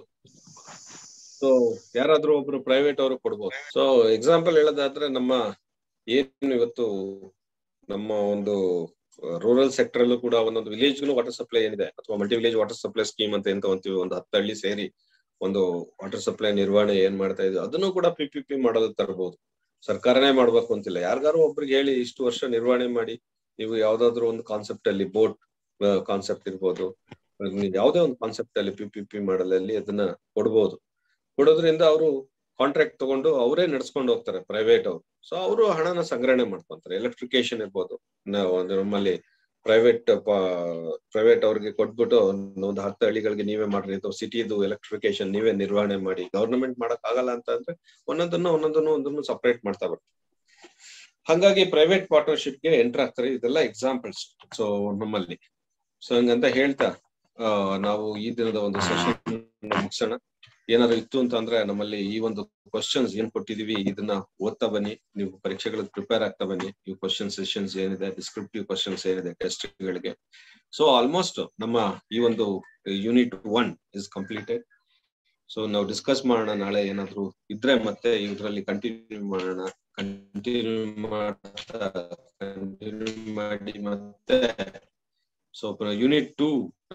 ಸೊ ಯಾರಾದ್ರೂ ಒಬ್ರು ಪ್ರೈವೇಟ್ ಅವರು ಕೊಡ್ಬೋದು ಸೊ ಎಕ್ಸಾಂಪಲ್ ಹೇಳೋದಾದ್ರೆ ನಮ್ಮ ಏನು ಇವತ್ತು ನಮ್ಮ ಒಂದು ರೂರಲ್ ಸೆಕ್ಟರ್ ಅಲ್ಲೂ ಕೂಡ ಒಂದೊಂದು ವಿಲೇಜ್ ವಾಟರ್ ಸಪ್ಲೈ ಏನಿದೆ ಅಥವಾ multi village water supply scheme ಅಂತ ಎಂತ ಅಂತೀವಿ ಒಂದು ಹತ್ತು ಹಳ್ಳಿ ಸೇರಿ ಒಂದು ವಾಟರ್ ಸಪ್ಲೈ ನಿರ್ವಹಣೆ ಏನ್ ಮಾಡ್ತಾ ಇದ್ವಿ ಅದನ್ನು ಕೂಡ ಪಿ ಪಿ ಪಿ ಮಾಡಲು ತರಬಹುದು ಸರ್ಕಾರನೇ ಮಾಡ್ಬೇಕು ಅಂತಿಲ್ಲ ಯಾರಿಗಾರು ಒಬ್ರಿಗೆ ಹೇಳಿ ಇಷ್ಟು ವರ್ಷ ನಿರ್ವಹಣೆ ಮಾಡಿ ನೀವು ಯಾವ್ದಾದ್ರು ಒಂದು ಕಾನ್ಸೆಪ್ಟ್ ಅಲ್ಲಿ ಬೋಟ್ ಕಾನ್ಸೆಪ್ಟ್ ಇರ್ಬೋದು ಯಾವುದೇ ಒಂದು ಕಾನ್ಸೆಪ್ಟ್ ಅಲ್ಲಿ ಪಿ ಪಿ ಪಿ ಮಾಡಲಲ್ಲಿ ಅದನ್ನ ಕೊಡ್ಬೋದು ಕೊಡೋದ್ರಿಂದ ಅವರು ಕಾಂಟ್ರಾಕ್ಟ್ ತಗೊಂಡು ಅವರೇ ನಡ್ಸ್ಕೊಂಡು ಹೋಗ್ತಾರೆ ಪ್ರೈವೇಟ್ ಅವರು ಸೊ ಅವರು ಹಣನ ಸಂಗ್ರಹಣೆ ಮಾಡ್ಕೊಂತಾರೆ ಎಲೆಕ್ಟ್ರಿಕೇಶನ್ ಇರ್ಬೋದು ನಮ್ಮಲ್ಲಿ ಪ್ರೈವೇಟ್ ಪ್ರೈವೇಟ್ ಅವ್ರಿಗೆ ಕೊಟ್ಬಿಟ್ಟು ಒಂದು ಹತ್ತು ಹಳ್ಳಿಗಳಿಗೆ ನೀವೇ ಮಾಡ್ರಿ ಅಥವಾ ಸಿಟಿದು ಎಲೆಕ್ಟ್ರಿಫಿಕೇಶನ್ ನೀವೇ ನಿರ್ವಹಣೆ ಮಾಡಿ ಗವರ್ನಮೆಂಟ್ ಮಾಡಕ್ ಆಗಲ್ಲ ಅಂತ ಅಂದ್ರೆ ಒಂದೊಂದನ್ನು ಒಂದೊಂದನ್ನು ಒಂದನ್ನು ಸಪರೇಟ್ ಮಾಡ್ತಾ ಬರ್ತಾರೆ ಹಾಗಾಗಿ ಪ್ರೈವೇಟ್ ಪಾರ್ಟ್ನರ್ಶಿಪ್ ಗೆ ಎಂಟರ್ ಆಗ್ತಾರೆ ಇದೆಲ್ಲ ಎಕ್ಸಾಂಪಲ್ಸ್ ಸೊ ನಮ್ಮಲ್ಲಿ ಸೊ ಹಂಗಂತ ಹೇಳ್ತಾ ನಾವು ಈ ದಿನದ ಒಂದು ಸೆಷನ್ ಮುಗಿಸೋಣ ಏನಾದ್ರು ಇತ್ತು ಅಂತ ಅಂದ್ರೆ ನಮ್ಮಲ್ಲಿ ಈ ಒಂದು ಕ್ವಶನ್ಸ್ ಏನ್ ಕೊಟ್ಟಿದೀವಿ ಇದನ್ನ ಓದ್ತಾ ಬನ್ನಿ ನೀವು ಪರೀಕ್ಷೆಗಳಿಗೆ ಪ್ರಿಪೇರ್ ಆಗ್ತಾ ಬನ್ನಿ ಈ ಕ್ವಶನ್ ಸೆಷನ್ಸ್ ಏನಿದೆ ಡಿಸ್ಕ್ರಿಪ್ಟಿವ್ ಕ್ವಶನ್ಸ್ ಏನಿದೆ ಟೆಸ್ಟ್ ಗಳಿಗೆ ಸೊ ಆಲ್ಮೋಸ್ಟ್ ನಮ್ಮ ಈ ಒಂದು unit one is completed so ನಾವು ಡಿಸ್ಕಸ್ ಮಾಡೋಣ ನಾಳೆ ಏನಾದ್ರು ಇದ್ರೆ ಮತ್ತೆ ಇದ್ರಲ್ಲಿ ಕಂಟಿನ್ಯೂ ಮಾಡೋಣ ಕಂಟಿನ್ಯೂ ಮಾಡ್ತಾ ಕಂಟಿನ್ಯೂ ಮಾಡಿ ಮತ್ತೆ ಸೊ ಯೂನಿಟ್ ಟೂ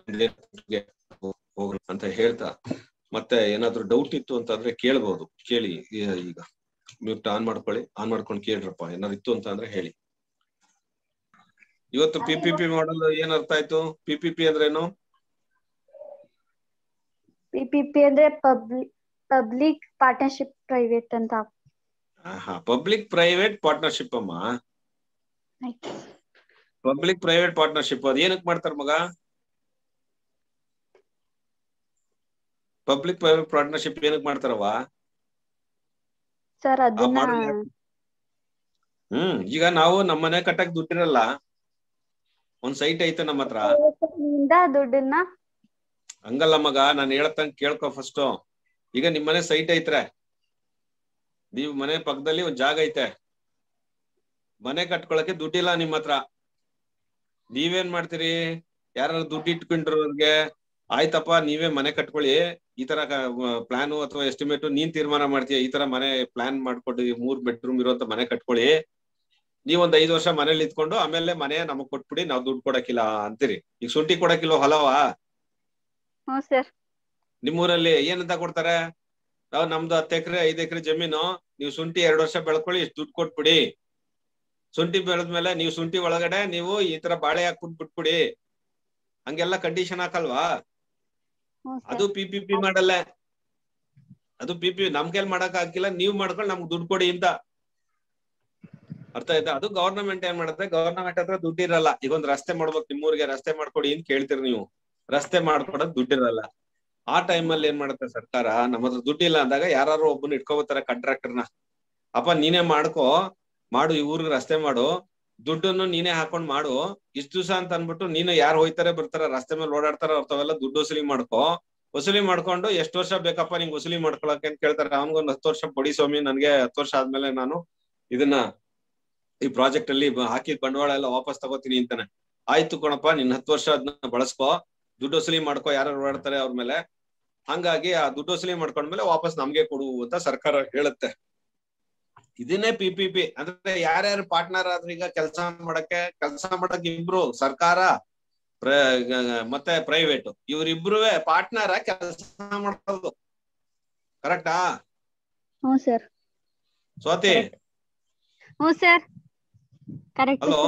ಹೋಗೋಣ ಅಂತ ಹೇಳ್ತಾ ಮತ್ತೆ ಏನಾದ್ರು ಡೌಟ್ ಇತ್ತು ಅಂತಂದ್ರೆ ಕೇಳ್ಬಹುದು ಕೇಳಿ ಈಗ ಮ್ಯೂಟ್ ಆನ್ ಮಾಡ್ಕೊಳ್ಳಿ ಆನ್ ಮಾಡ್ಕೊಂಡು ಕೇಳ್ರಪ್ಪ ಏನಾದ್ರು ಇತ್ತು ಅಂತ ಅಂದ್ರೆ ಹೇಳಿ ಇವತ್ತು ಪಿ ಪಿ ಪಿ ಮಾಡಲ್ ಏನ್ ಅರ್ಥ ಆಯ್ತು ಪಿ ಪಿ ಪಿ ಅಂದ್ರೆ ಏನು ಪಿಪಿಪಿ ಅಂದ್ರೆ ಪಬ್ಲಿಕ್ ಪಬ್ಲಿಕ್ ಪಾರ್ಟ್ನರ್ಶಿಪ್ ಪ್ರೈವೇಟ್ ಅಂತ ಹಾ ಪಬ್ಲಿಕ್ ಪ್ರೈವೇಟ್ ಪಾರ್ಟ್ನರ್ಶಿಪ್ ಅಮ್ಮ ಪಬ್ಲಿಕ್ ಪ್ರೈವೇಟ್ ಪಾರ್ಟ್ನರ್ಶಿಪ್ ಅದ್ ಏನಕ್ ಮಾಡ್ತಾರ ಮಗ ಪಬ್ಲಿಕ್ ಪ್ರೈವೇಟ್ ಪಾರ್ಟ್ನರ್ಶಿಪ್ ಏನಕ್ ಮಾಡ್ತಾರವ ಸರ್ ಅದನ್ನ ಹ್ಮ್ ಈಗ ನಾವು ನಮ್ಮ ಮನೆ ಕಟ್ಟಕ್ ದುಡ್ಡಿರಲ್ಲ ಒಂದ್ ಸೈಟ್ ಐತೆ ನಮ್ಮ ಹತ್ರ ಇಂದ ದುಡ್ಡನ್ನ ಹಂಗಲ್ಲ ಮಗ ನಾನು ಹೇಳತ್ತಂಗ್ ಕೇಳ್ಕೊ ಫಸ್ಟ್ ಈಗ ನಿಮ್ ಮನೆ ಸೈಟ್ ಐತ್ರೆ ನೀವ್ ಮನೆ ಪಕ್ಕದಲ್ಲಿ ಒಂದ್ ಜಾಗ ಐತೆ ಮನೆ ಕಟ್ಕೊಳಕ್ಕೆ ದುಡ್ಡಿಲ್ಲ ನಿಮ್ ಹತ್ರ ನೀವೇನ್ ಮಾಡ್ತೀರಿ ಯಾರು ದುಡ್ಡು ಇಟ್ಕೊಂಡಿರೋರ್ಗೆ ಆಯ್ತಪ್ಪ ನೀವೇ ಮನೆ ಕಟ್ಕೊಳ್ಳಿ ಈ ತರ ಪ್ಲಾನ್ ಅಥವಾ ಎಸ್ಟಿಮೇಟ್ ನೀನ್ ತೀರ್ಮಾನ ಮಾಡ್ತೀಯ ಈ ತರ ಮನೆ ಪ್ಲಾನ್ ಮಾಡ್ಕೊಂಡು ಮೂರ್ ಬೆಡ್ರೂಮ್ ಇರುವಂತ ಮನೆ ಕಟ್ಕೊಳ್ಳಿ ನೀವ್ ಒಂದ್ ಐದ್ ವರ್ಷ ಮನೇಲಿ ಇದ್ಕೊಂಡು ಆಮೇಲೆ ಮನೆ ನಮಗ್ ಕೊಟ್ಬಿಡಿ ನಾವ್ ದುಡ್ಡು ಕೊಡಕಿಲ್ಲ ಅಂತೀರಿ ಈಗ ಶುಂಠಿ ಕೊಡಕಿಲ್ಲ ಹೊಲವಾ ಹ್ಞೂ ಸರ್ ನಿಮ್ಮೂರಲ್ಲಿ ಏನಂತ ಕೊಡ್ತಾರೆ ನಾವ್ ನಮ್ದು ಹತ್ತು ಎಕರೆ ಐದ್ ಎಕರೆ ಜಮೀನು ನೀವು ಶುಂಠಿ ಎರಡ್ ವರ್ಷ ಬೆಳ್ಕೊಳ್ಳಿ ಇಷ್ಟು ದುಡ್ಡು ಕೊಟ್ಬಿಡಿ ಶುಂಠಿ ಬೆಳೆದ್ಮೇಲೆ ನೀವು ಶುಂಠಿ ಒಳಗಡೆ ನೀವು ಈ ತರ ಬಾಳೆ ಹಾಕ್ಬಿಟ್ಟು ಬಿಟ್ಬಿಡಿ ಹಂಗೆಲ್ಲ ಕಂಡೀಷನ್ ಹಾಕಲ್ವಾ ಹ್ಞೂ ಅದು ಸರ್ ಪಿ ಪಿ ಪಿ ಮಾಡಲ್ಲ ಅದು ಪಿ ಪಿ ನಮ್ ಕೈಲಿ ಮಾಡಕ್ ಆಗಿಲ್ಲ ನೀವ್ ಮಾಡ್ಕೊಂಡು ನಮ್ಗೆ ದುಡ್ಡು ಕೊಡಿ ಅಂತ ಅರ್ಥ ಆಯ್ತಾ ಅದು ಗವರ್ನಮೆಂಟ್ ಏನ್ ಮಾಡುತ್ತೆ ಗವರ್ನಮೆಂಟ್ ಹತ್ರ ದುಡ್ಡು ಇರಲ್ಲ ಈಗ ಒಂದ್ ರಸ್ತೆ ಮಾಡ್ಬೇಕು ನಿಮ್ಮೂರಿಗೆ ರಸ್ತೆ ಮಾಡ್ಕೊಡಿ ಅಂತ ಕೇಳ್ತೀರಿ ನೀವು ರಸ್ತೆ ಮಾಡ್ಕೊಡಕ್ ದುಡ್ಡಿರಲ್ಲ ಆ ಟೈಮ್ ಅಲ್ಲಿ ಏನ್ ಮಾಡುತ್ತೆ ಸರ್ಕಾರ ನಮ್ಮ ಹತ್ರ ದುಡ್ಡಿಲ್ಲ ಅಂದಾಗ ಯಾರು ಒಬ್ಬನ ಇಟ್ಕೋಬೋತಾರೆ ಕಾಂಟ್ರಾಕ್ಟರ್ನ ಅಪ್ಪ ನೀನೇ ಮಾಡ್ಕೋ ಮಾಡು ಈ ಊರಿಗೆ ರಸ್ತೆ ಮಾಡು ದುಡ್ಡನ್ನು ನೀನೇ ಹಾಕೊಂಡ್ ಮಾಡು ಇಷ್ಟ ದಿವಸ ಅಂತ ಅನ್ಬಿಟ್ಟು ನೀನು ಯಾರು ಹೋಯ್ತಾರೆ ಬರ್ತಾರ ರಸ್ತೆ ಮೇಲೆ ಓಡಾಡ್ತಾರ ಅವ್ರವೆಲ್ಲ ದುಡ್ಡು ವಸೂಲಿ ಮಾಡ್ಕೋ ವಸೂಲಿ ಮಾಡ್ಕೊಂಡು ಎಷ್ಟು ವರ್ಷ ಬೇಕಪ್ಪ ನಿಂಗೆ ವಸೂಲಿ ಮಾಡ್ಕೊಳಕ್ಕೆ ಅಂತ ಕೇಳ್ತಾರೆ ಅವ್ನಿಗೊಂದು ಹತ್ತು ವರ್ಷ ಕೊಡಿ ಸ್ವಾಮಿ ನನ್ಗೆ ಹತ್ತು ವರ್ಷ ಆದ್ಮೇಲೆ ನಾನು ಇದನ್ನ ಈ ಪ್ರಾಜೆಕ್ಟ್ ಅಲ್ಲಿ ಬ- ಹಾಕಿದ ಬಂಡವಾಳ ಎಲ್ಲ ವಾಪಸ್ ತಗೋತೀನಿ ಅಂತಾನೆ ಆಯ್ತು ಕಣಪ್ಪ ನಿನ್ ಹತ್ತು ವರ್ಷ ಅದನ್ನ ಬಳಸ್ಕೋ ದುಡ್ಡು ವಸೂಲಿ ಮಾಡ್ಕೋ ಯಾರು ಓಡಾಡ್ತಾರೆ ಅವ್ರ ಮೇಲೆ ಹಂಗಾಗಿ ಆ ದುಡ್ಡು ವಸೂಲಿ ಮಾಡ್ಕೊಂಡ್ಮೇಲೆ ವಾಪಸ್ ನಮ್ಗೆ ಕೊಡು ಅಂತ ಸರ್ಕಾರ ಹೇಳುತ್ತೆ ಇದನ್ನೇ ಪಿ ಪಿ ಪಿ ಅಂದ್ರೆ ಯಾರ್ಯಾರು ಪಾರ್ಟ್ನರ್ ಆದ್ರೆ ಈಗ ಕೆಲಸ ಮಾಡಕ್ಕೆ ಕೆಲಸ ಮಾಡಕ್ ಇಬ್ರು ಸರ್ಕಾರ ಪ್ರ ಗ- ಮತ್ತೆ ಪ್ರೈವೇಟ್ ಇವ್ರಿಬ್ರು ಪಾರ್ಟ್ನರ ಕೆಲಸ ಮಾಡೋದು ಕರೆಕ್ಟಾ ಹ್ಞೂ ಸರ್ ಸ್ವಾತಿ ಹ್ಞೂ ಸರ್ ಕರೆಕ್ಟ್ ಹಲೋ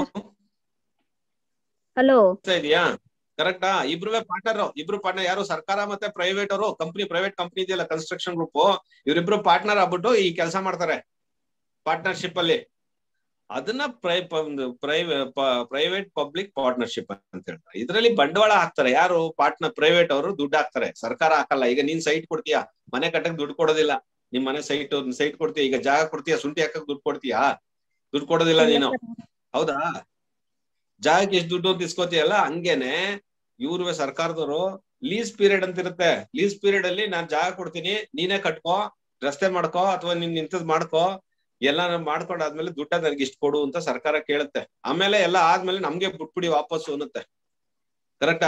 ಹಲೋ ಇದೆಯಾ ಕರೆಕ್ಟಾ ಇಬ್ರು ಪಾರ್ಟ್ನರ್ ಇಬ್ರು ಪಾರ್ಟ್ನರ್ ಯಾರು ಸರ್ಕಾರ ಮತ್ತೆ ಪ್ರೈವೇಟ್ ಅವರು ಕಂಪ್ನಿ ಪ್ರೈವೇಟ್ ಕಂಪ್ನಿ ಇದೆಯಲ್ಲ ಕನ್ಸ್ಟ್ರಕ್ಷನ್ ಗ್ರೂಪ್ ಇವರಿಬ್ರು ಪಾರ್ಟ್ನರ್ ಆಗ್ಬಿಟ್ಟು ಈ ಕೆಲಸ ಮಾಡ್ತಾರೆ ಪಾರ್ಟ್ನರ್ಶಿಪ್ ಅಲ್ಲಿ ಅದನ್ನ ಪ್ರೈ ಪ್ರೈವೇಟ್ ಪಬ್ಲಿಕ್ ಪಾರ್ಟ್ನರ್ಶಿಪ್ ಅಂತ ಹೇಳ್ತಾರೆ ಇದರಲ್ಲಿ ಬಂಡವಾಳ ಹಾಕ್ತಾರೆ ಯಾರು ಪಾರ್ಟ್ನರ್ ಪ್ರೈವೇಟ್ ಅವರು ದುಡ್ಡು ಹಾಕ್ತಾರೆ ಸರ್ಕಾರ ಹಾಕಲ್ಲ ಈಗ ನೀನ್ ಸೈಟ್ ಕೊಡ್ತೀಯಾ ಮನೆ ಕಟ್ಟಕ್ ದುಡ್ಡು ಕೊಡೋದಿಲ್ಲ ನಿಮ್ ಮನೆ ಸೈಟ್ ಸೈಟ್ ಕೊಡ್ತೀಯ ಈಗ ಜಾಗ ಕೊಡ್ತೀಯಾ ಶುಂಠಿ ಹಾಕಕ್ ದುಡ್ಡು ಕೊಡ್ತೀಯಾ ದುಡ್ಡು ಕೊಡೋದಿಲ್ಲ ನೀನು ಹೌದಾ ಜಾಗಕ್ಕೆ ಎಷ್ಟು ದುಡ್ಡು ಅಂತ ಇಸ್ಕೋತಿಯಲ್ಲ ಹಂಗೇನೆ ಇವ್ರು ಸರ್ಕಾರದವರು ಲೀಸ್ ಪೀರಿಯಡ್ ಅಂತ ಇರುತ್ತೆ ಲೀಸ್ ಪೀರಿಯಡ್ ಅಲ್ಲಿ ನಾನ್ ಜಾಗ ಕೊಡ್ತೀನಿ ನೀನೇ ಕಟ್ಕೋ ರಸ್ತೆ ಮಾಡ್ಕೋ ಅಥವಾ ನೀನ್ ನಿಂತದ್ ಮಾಡ್ಕೋ ಎಲ್ಲ ಮಾಡ್ಕೊಂಡಾದ್ಮೇಲೆ ದುಡ್ಡ ನನಗೆ ಇಷ್ಟು ಕೊಡು ಅಂತ ಸರ್ಕಾರ ಕೇಳುತ್ತೆ ಆಮೇಲೆ ಎಲ್ಲ ಆದ್ಮೇಲೆ ನಮ್ಗೆ ಬಿಟ್ಬಿಡಿ ವಾಪಸ್ಸು ಅನ್ನುತ್ತೆ ಕರೆಕ್ಟಾ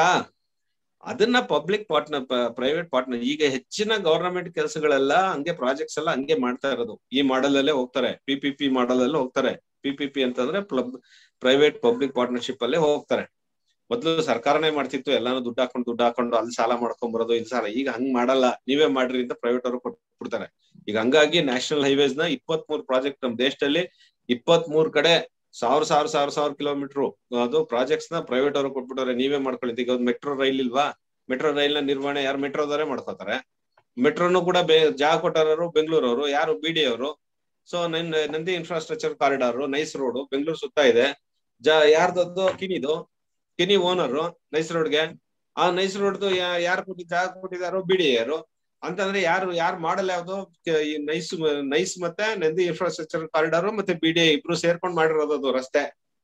ಅದನ್ನ ಪಬ್ಲಿಕ್ ಪಾರ್ಟ್ನರ್ ಪ್ರೈವೇಟ್ ಪಾರ್ಟ್ನರ್ ಈಗ ಹೆಚ್ಚಿನ ಗವರ್ನಮೆಂಟ್ ಕೆಲಸಗಳೆಲ್ಲ ಹಂಗೆ ಪ್ರಾಜೆಕ್ಟ್ಸ್ ಎಲ್ಲ ಹಂಗೆ ಮಾಡ್ತಾ ಇರೋದು ಈ ಮಾಡಲ್ ಅಲ್ಲೇ ಹೋಗ್ತಾರೆ ಪಿ ಪಿ ಪಿ ಮಾಡಲ್ ಅಲ್ಲೇ ಹೋಗ್ತಾರೆ ಪಿ ಪಿ ಪಿ ಅಂತಂದ್ರೆ ಪ್ರೈವೇಟ್ ಪಬ್ಲಿಕ್ ಪಾರ್ಟ್ನರ್ಶಿಪ್ ಅಲ್ಲೇ ಹೋಗ್ತಾರೆ ಮೊದ್ಲು ಸರ್ಕಾರನೇ ಮಾಡ್ತಿತ್ತು ಎಲ್ಲಾನು ದುಡ್ಡು ಹಾಕೊಂಡು ದುಡ್ಡು ಹಾಕೊಂಡು ಅಲ್ಲಿ ಸಾಲ ಮಾಡ್ಕೊಂಡ್ ಬರೋದು ಇಲ್ಲಿ ಸಾಲ ಈಗ ಹಂಗ್ ಮಾಡಲ್ಲ ನೀವೇ ಮಾಡ್ರಿ ಅಂತ ಪ್ರೈವೇಟ್ ಅವರು ಕೊಟ್ಬಿಡ್ತಾರೆ ಈಗ ಹಂಗಾಗಿ ನ್ಯಾಷನಲ್ ಹೈವೇಸ್ ನ ಇಪ್ಪತ್ ಮೂರ್ ಪ್ರಾಜೆಕ್ಟ್ ನಮ್ ದೇಶದಲ್ಲಿ ಇಪ್ಪತ್ ಮೂರ್ ಕಡೆ ಸಾವಿರ ಸಾವಿರ ಸಾವಿರ ಸಾವಿರ ಕಿಲೋಮೀಟರ್ ಅದು ಪ್ರಾಜೆಕ್ಟ್ಸ್ ನ ಪ್ರೈವೇಟ್ ಅವರು ಕೊಟ್ಬಿಟ್ಟವ್ರೆ ನೀವೇ ಮಾಡ್ಕೊಳ್ಳಿ ಈಗ ಒಂದು ಮೆಟ್ರೋ ರೈಲ್ ಇಲ್ವಾ ಮೆಟ್ರೋ ರೈಲ್ ನ ನಿರ್ವಹಣೆ ಯಾರು ಮೆಟ್ರೋದವರೇ ಮಾಡ್ಕೋತಾರೆ ಮೆಟ್ರೋನು ಕೂಡ ಜಾಗ ಕೊಟ್ಟವರು ಬೆಂಗಳೂರವರು ಯಾರು ಬಿ ಡಿ ಅವರು ಸೊ ನನ್ Nandi infrastructure corridor NICE road Bengaluru ಸುತ್ತ ಇದೆ ಜ ಯಾರ್ದದ್ದು ಕಿನಿದು ಕಿನಿ ಓನರ್ ನೈಸ್ ರೋಡ್ಗೆ ಆ ನೈಸ್ ರೋಡ್ದು ಯಾರು ಕೊಟ್ಟಿ ಜಾಗ ಕೊಟ್ಟಿದಾರೋ ಬಿ ಡಿ ಯಾರು ಅಂತಂದ್ರೆ ಯಾರು ಯಾರು ಮಾಡಲ್ ಯಾವ್ದು ಈ ನೈಸ್ ನೈಸ್ ಮತ್ತೆ ನಂದಿ ಇನ್ಫ್ರಾಸ್ಟ್ರಕ್ಚರ್ ಕಾರಿಡಾರ್ ಮತ್ತೆ ಬಿ ಡಿ ಇಬ್ರು ಸೇರ್ಕೊಂಡ್ ಮಾಡಿರೋದು ಅದು ರಸ್ತೆ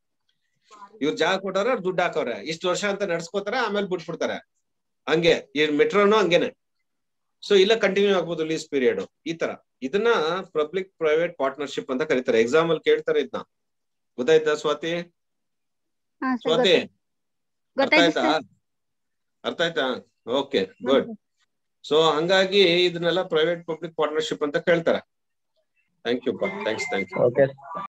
ಇವ್ರು ಜಾಗ ಕೊಟ್ಟವ್ರೆ ಅವ್ರು ದುಡ್ಡು ಹಾಕವ್ರೆ ಇಷ್ಟು ವರ್ಷ ಅಂತ ನಡ್ಸ್ಕೋತಾರೆ ಆಮೇಲೆ ಬಿಟ್ಬಿಡ್ತಾರೆ ಹಂಗೆ ಈ ಮೆಟ್ರೋನು ಹಂಗೇನೆ ಸೊ ಇಲ್ಲ ಕಂಟಿನ್ಯೂ ಆಗ್ಬೋದು ಲೀಸ್ ಪೀರಿಯಡ್ ಈ ತರ ಇದನ್ನ ಪಬ್ಲಿಕ್ ಪ್ರೈವೇಟ್ ಪಾರ್ಟ್ನರ್ಶಿಪ್ ಅಂತ ಕರೀತಾರೆ ಎಕ್ಸಾಮ್ ಅಲ್ಲಿ ಕೇಳ್ತಾರೆ ಇದನ್ನ ಗೊತ್ತಾಯ್ತಾ ಸ್ವಾತಿ ಹಾ ಸರ್ ಸ್ವಾತಿ ಅರ್ಥ ಗೊತ್ತಾಯ್ತು ಆಯ್ತಾ ಸರ್ ಅರ್ಥ ಆಯ್ತಾ ಓಕೆ ಗುಡ್ ಸೊ ಹಂಗಾಗಿ ಇದನ್ನೆಲ್ಲ ಪ್ರೈವೇಟ್ ಪಬ್ಲಿಕ್ ಪಾರ್ಟ್ನರ್ಶಿಪ್ ಅಂತ ಕೇಳ್ತಾರೆ thank you thanks thank you okay